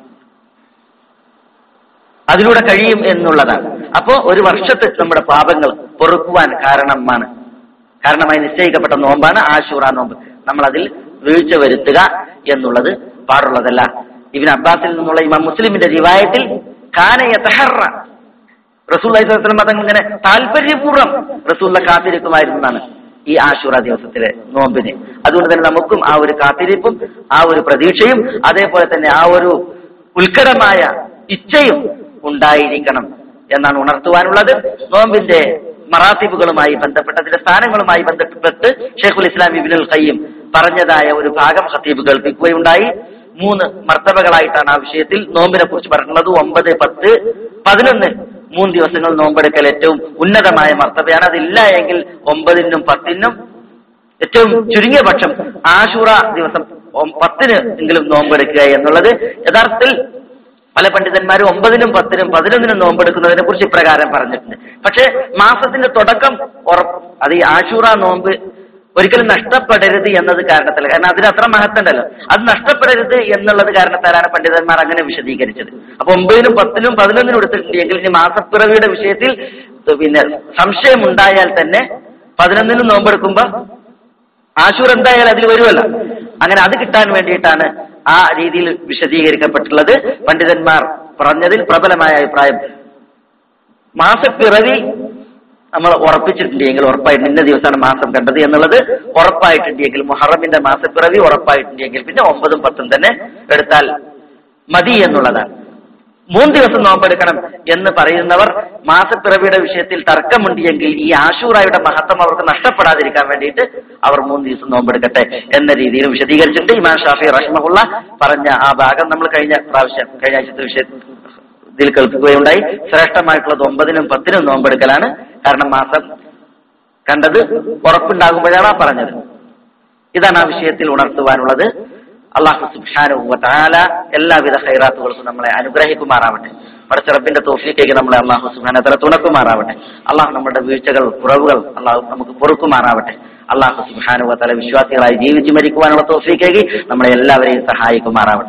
[SPEAKER 1] അതിലൂടെ കഴിയും എന്നുള്ളതാണ് അപ്പോ ഒരു വർഷത്തെ നമ്മുടെ പാപങ്ങൾ പൊറുക്കുവാൻ കാരണമാണ് കാരണമായി നിശ്ചയിക്കപ്പെട്ട നോമ്പാണ് ആഷൂറ നോമ്പ് നമ്മൾ അതിൽ വീഴ്ച വരുത്തുക എന്നുള്ളത് പാടുള്ളതല്ല ഇബിൻ അബ്ബാസിൽ നിന്നുള്ള ഇമാം മുസ്ലിമിന്റെ റിവായത്തിൽ കാനയ തഹറ റസൂൽ തങ്ങൾ ഇങ്ങനെ താല്പര്യപൂർവ്വം റസൂലിനെ കാത്തിരിക്കുമായിരുന്നാണ് ഈ ആശുറ ദിവസത്തിലെ നോമ്പിന് അതുകൊണ്ട് തന്നെ നമുക്കും ആ ഒരു കാത്തിരിപ്പും ആ ഒരു പ്രതീക്ഷയും അതേപോലെ തന്നെ ആ ഒരു ഉത്കടമായ ഇച്ഛയും ഉണ്ടായിരിക്കണം എന്നാണ് ഉണർത്തുവാനുള്ളത് നോമ്പിന്റെ മറാത്തിബുകളുമായി ബന്ധപ്പെട്ട് അതിന്റെ സ്ഥാനങ്ങളുമായി ബന്ധപ്പെട്ട് ഷെയ്ഖുൽ ഇസ്ലാം ഇബിനുൽ ഖയ്യം പറഞ്ഞതായ ഒരു ഭാഗം ഖത്തീബ് കേൾപ്പിക്കുകയുണ്ടായി മൂന്ന് മർത്തബകളായിട്ടാണ് ആ വിഷയത്തിൽ നോമ്പിനെ കുറിച്ച് പറഞ്ഞിട്ടുള്ളത് ഒമ്പത് പത്ത് പതിനൊന്ന് മൂന്ന് ദിവസങ്ങൾ നോമ്പെടുക്കൽ ഏറ്റവും ഉന്നതമായ മർത്തബയാണ് അതില്ല എങ്കിൽ ഒമ്പതിനും പത്തിനും ഏറ്റവും ചുരുങ്ങിയ പക്ഷം ആശൂറ ദിവസം ഒം- പത്തിന് എങ്കിലും നോമ്പെടുക്കുക എന്നുള്ളത് യഥാർത്ഥത്തിൽ പല പണ്ഡിതന്മാരും ഒമ്പതിനും പത്തിനും പതിനൊന്നിനും നോമ്പെടുക്കുന്നതിനെ കുറിച്ച് ഇപ്രകാരം പറഞ്ഞിട്ടുണ്ട് പക്ഷേ മാസത്തിന്റെ തുടക്കം ഉറപ്പ് അത് ഈ ആശൂറ നോമ്പ് ഒരിക്കലും നഷ്ടപ്പെടരുത് എന്നത് കാരണത്തല്ല കാരണം അതിന് അത്ര മഹത്തുണ്ടല്ലോ അത് നഷ്ടപ്പെടരുത് എന്നുള്ളത് കാരണത്താലാണ് പണ്ഡിതന്മാർ അങ്ങനെ വിശദീകരിച്ചത് അപ്പൊ ഒമ്പതിനും പത്തിനും പതിനൊന്നിനും എടുത്തിട്ടുണ്ടെങ്കിൽ ഇനി മാസപ്പിറവിയുടെ വിഷയത്തിൽ പിന്നെ സംശയം ഉണ്ടായാൽ തന്നെ പതിനൊന്നിനും നോമ്പെടുക്കുമ്പോൾ ആശൂർ എന്തായാലും അതിൽ വരുമല്ലോ അങ്ങനെ അത് കിട്ടാൻ വേണ്ടിയിട്ടാണ് ആ രീതിയിൽ വിശദീകരിക്കപ്പെട്ടുള്ളത് പണ്ഡിതന്മാർ പറഞ്ഞതിൽ പ്രബലമായ അഭിപ്രായം മാസപ്പിറവി നമ്മൾ ഉറപ്പിച്ചിട്ടുണ്ടെങ്കിൽ ഉറപ്പായിട്ട് ഇന്ന ദിവസമാണ് മാസം കണ്ടത് എന്നുള്ളത് ഉറപ്പായിട്ടുണ്ടെങ്കിൽ മുഹറമിന്റെ മാസപ്പിറവി ഉറപ്പായിട്ടുണ്ടെങ്കിൽ പിന്നെ ഒമ്പതും പത്തും തന്നെ എടുത്താൽ മതി എന്നുള്ളതാണ് മൂന്ന് ദിവസം നോമ്പെടുക്കണം എന്ന് പറയുന്നവർ മാസപ്പിറവിയുടെ വിഷയത്തിൽ തർക്കമുണ്ടെങ്കിൽ ഈ ആശൂറായുടെ മഹത്വം അവർക്ക് നഷ്ടപ്പെടാതിരിക്കാൻ വേണ്ടിയിട്ട് അവർ മൂന്ന് ദിവസം നോമ്പെടുക്കട്ടെ എന്ന രീതിയിൽ വിശദീകരിച്ചിട്ടുണ്ട് ഇമാം ഷാഫി റഹ്മഹുള്ള പറഞ്ഞ ആ ഭാഗം നമ്മൾ കഴിഞ്ഞ പ്രാവശ്യം കഴിഞ്ഞ ആഴ്ചത്തെ വിഷയത്തിൽ ഇതിൽ കേൾക്കുകയുണ്ടായി ശ്രേഷ്ഠമായിട്ടുള്ളത് ഒമ്പതിനും പത്തിനും നോമ്പെടുക്കലാണ് കാരണം മാസം കണ്ടത് ഉറപ്പുണ്ടാകുമ്പോഴാണ് ആ പറഞ്ഞത് ഇതാണ് ആ വിഷയത്തിൽ ഉണർത്തുവാനുള്ളത് അള്ളാഹു സുബ്ഹാനഹു വ തആല എല്ലാവിധ ഖൈറാത്തുകൾക്കും നമ്മളെ അനുഗ്രഹിക്കുമാറാവട്ടെ പടച്ചിറപ്പിന്റെ തോഫിക്കേക്ക് നമ്മളെ അള്ളാഹു സുബ്ഹാന തല തുണക്കുമാറാവട്ടെ അള്ളാഹു നമ്മുടെ വീഴ്ചകൾ കുറവുകൾ അള്ളാഹു നമുക്ക് പൊറുക്കുമാറാവട്ടെ അള്ളാഹു സുബ്ഹാനഹു വ തആല വിശ്വാസികളായി ജീവിച്ചു മരിക്കുവാനുള്ള തോഫിക്കേക്ക് നമ്മളെ എല്ലാവരെയും സഹായിക്കുമാറാവട്ടെ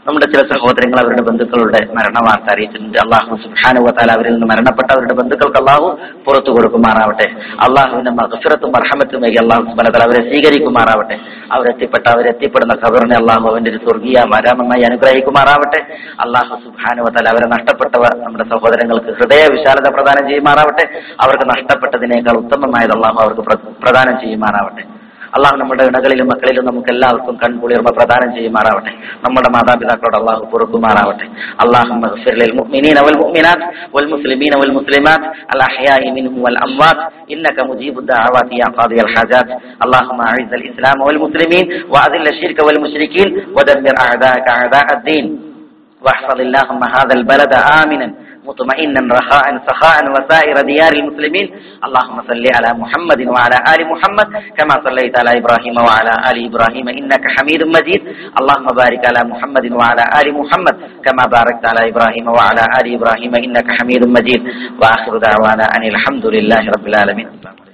[SPEAKER 1] നമ്മുടെ ചില സഹോദരങ്ങൾ അവരുടെ ബന്ധുക്കളുടെ മരണവാർത്ത അറിയിച്ചിട്ടുണ്ട് അള്ളാഹു സുഹാനുവത്താൽ അവരിൽ നിന്ന് മരണപ്പെട്ട അവരുടെ ബന്ധുക്കൾക്ക് അള്ളാഹു പുറത്തു കൊടുക്കുമാറാവട്ടെ അള്ളാഹുവിന്റെ മഹഫിറത്തും അർഹമത്തുമായി അള്ളാഹു സുബാനത്താൽ അവരെ സ്വീകരിക്കുമാറാവട്ടെ അവരെത്തിപ്പെട്ട അവരെത്തിപ്പെടുന്ന ഖബറിനെ അള്ളാഹു അവന്റെ ഒരു സ്വർഗീയ മരാമമായി അനുഗ്രഹിക്കുമാറാവട്ടെ അള്ളാഹു സുബാനുവത്താൽ അവരെ നഷ്ടപ്പെട്ടവർ നമ്മുടെ സഹോദരങ്ങൾക്ക് ഹൃദയ വിശാലത പ്രദാനം ചെയ്യുമാറാവട്ടെ അവർക്ക് നഷ്ടപ്പെട്ടതിനേക്കാൾ ഉത്തമമായത് അള്ളാഹു അവർക്ക് പ്ര- പ്രദാനം ചെയ്യുമാറാവട്ടെ അള്ളാഹു നമ്മുടെ ഇണകളിലും മക്കളിലും നമുക്ക് എല്ലാവർക്കും കൺകുളിർമ പ്രദാനം ചെയ്യുമാറാവട്ടെ നമ്മുടെ മാതാപിതാക്കളോട് അള്ളാഹു പൊറുക്കുമാറാവട്ടെ അള്ളാഹു للمؤمنين والمؤمنات والمسلمين والمسلمات الأحياء منهم والأموات إنك مجيب الدعوات يا قاضي الحاجات اللهم أعز الإسلام والمسلمين وأذل الشرك والمشركين ودمر أعداءك أعداء الدين واحفظ اللهم هذا البلد آمنا مطمئنا رخاء سخاء وسائر ديار المسلمين اللهم صل على محمد وعلى آل محمد كما صليت على إبراهيم وعلى آل إبراهيم إنك حميد مجيد اللهم بارك على محمد وعلى آل محمد كما باركت على إبراهيم وعلى آل إبراهيم إنك حميد مجيد وآخر دعوانا أن الحمد لله رب العالمين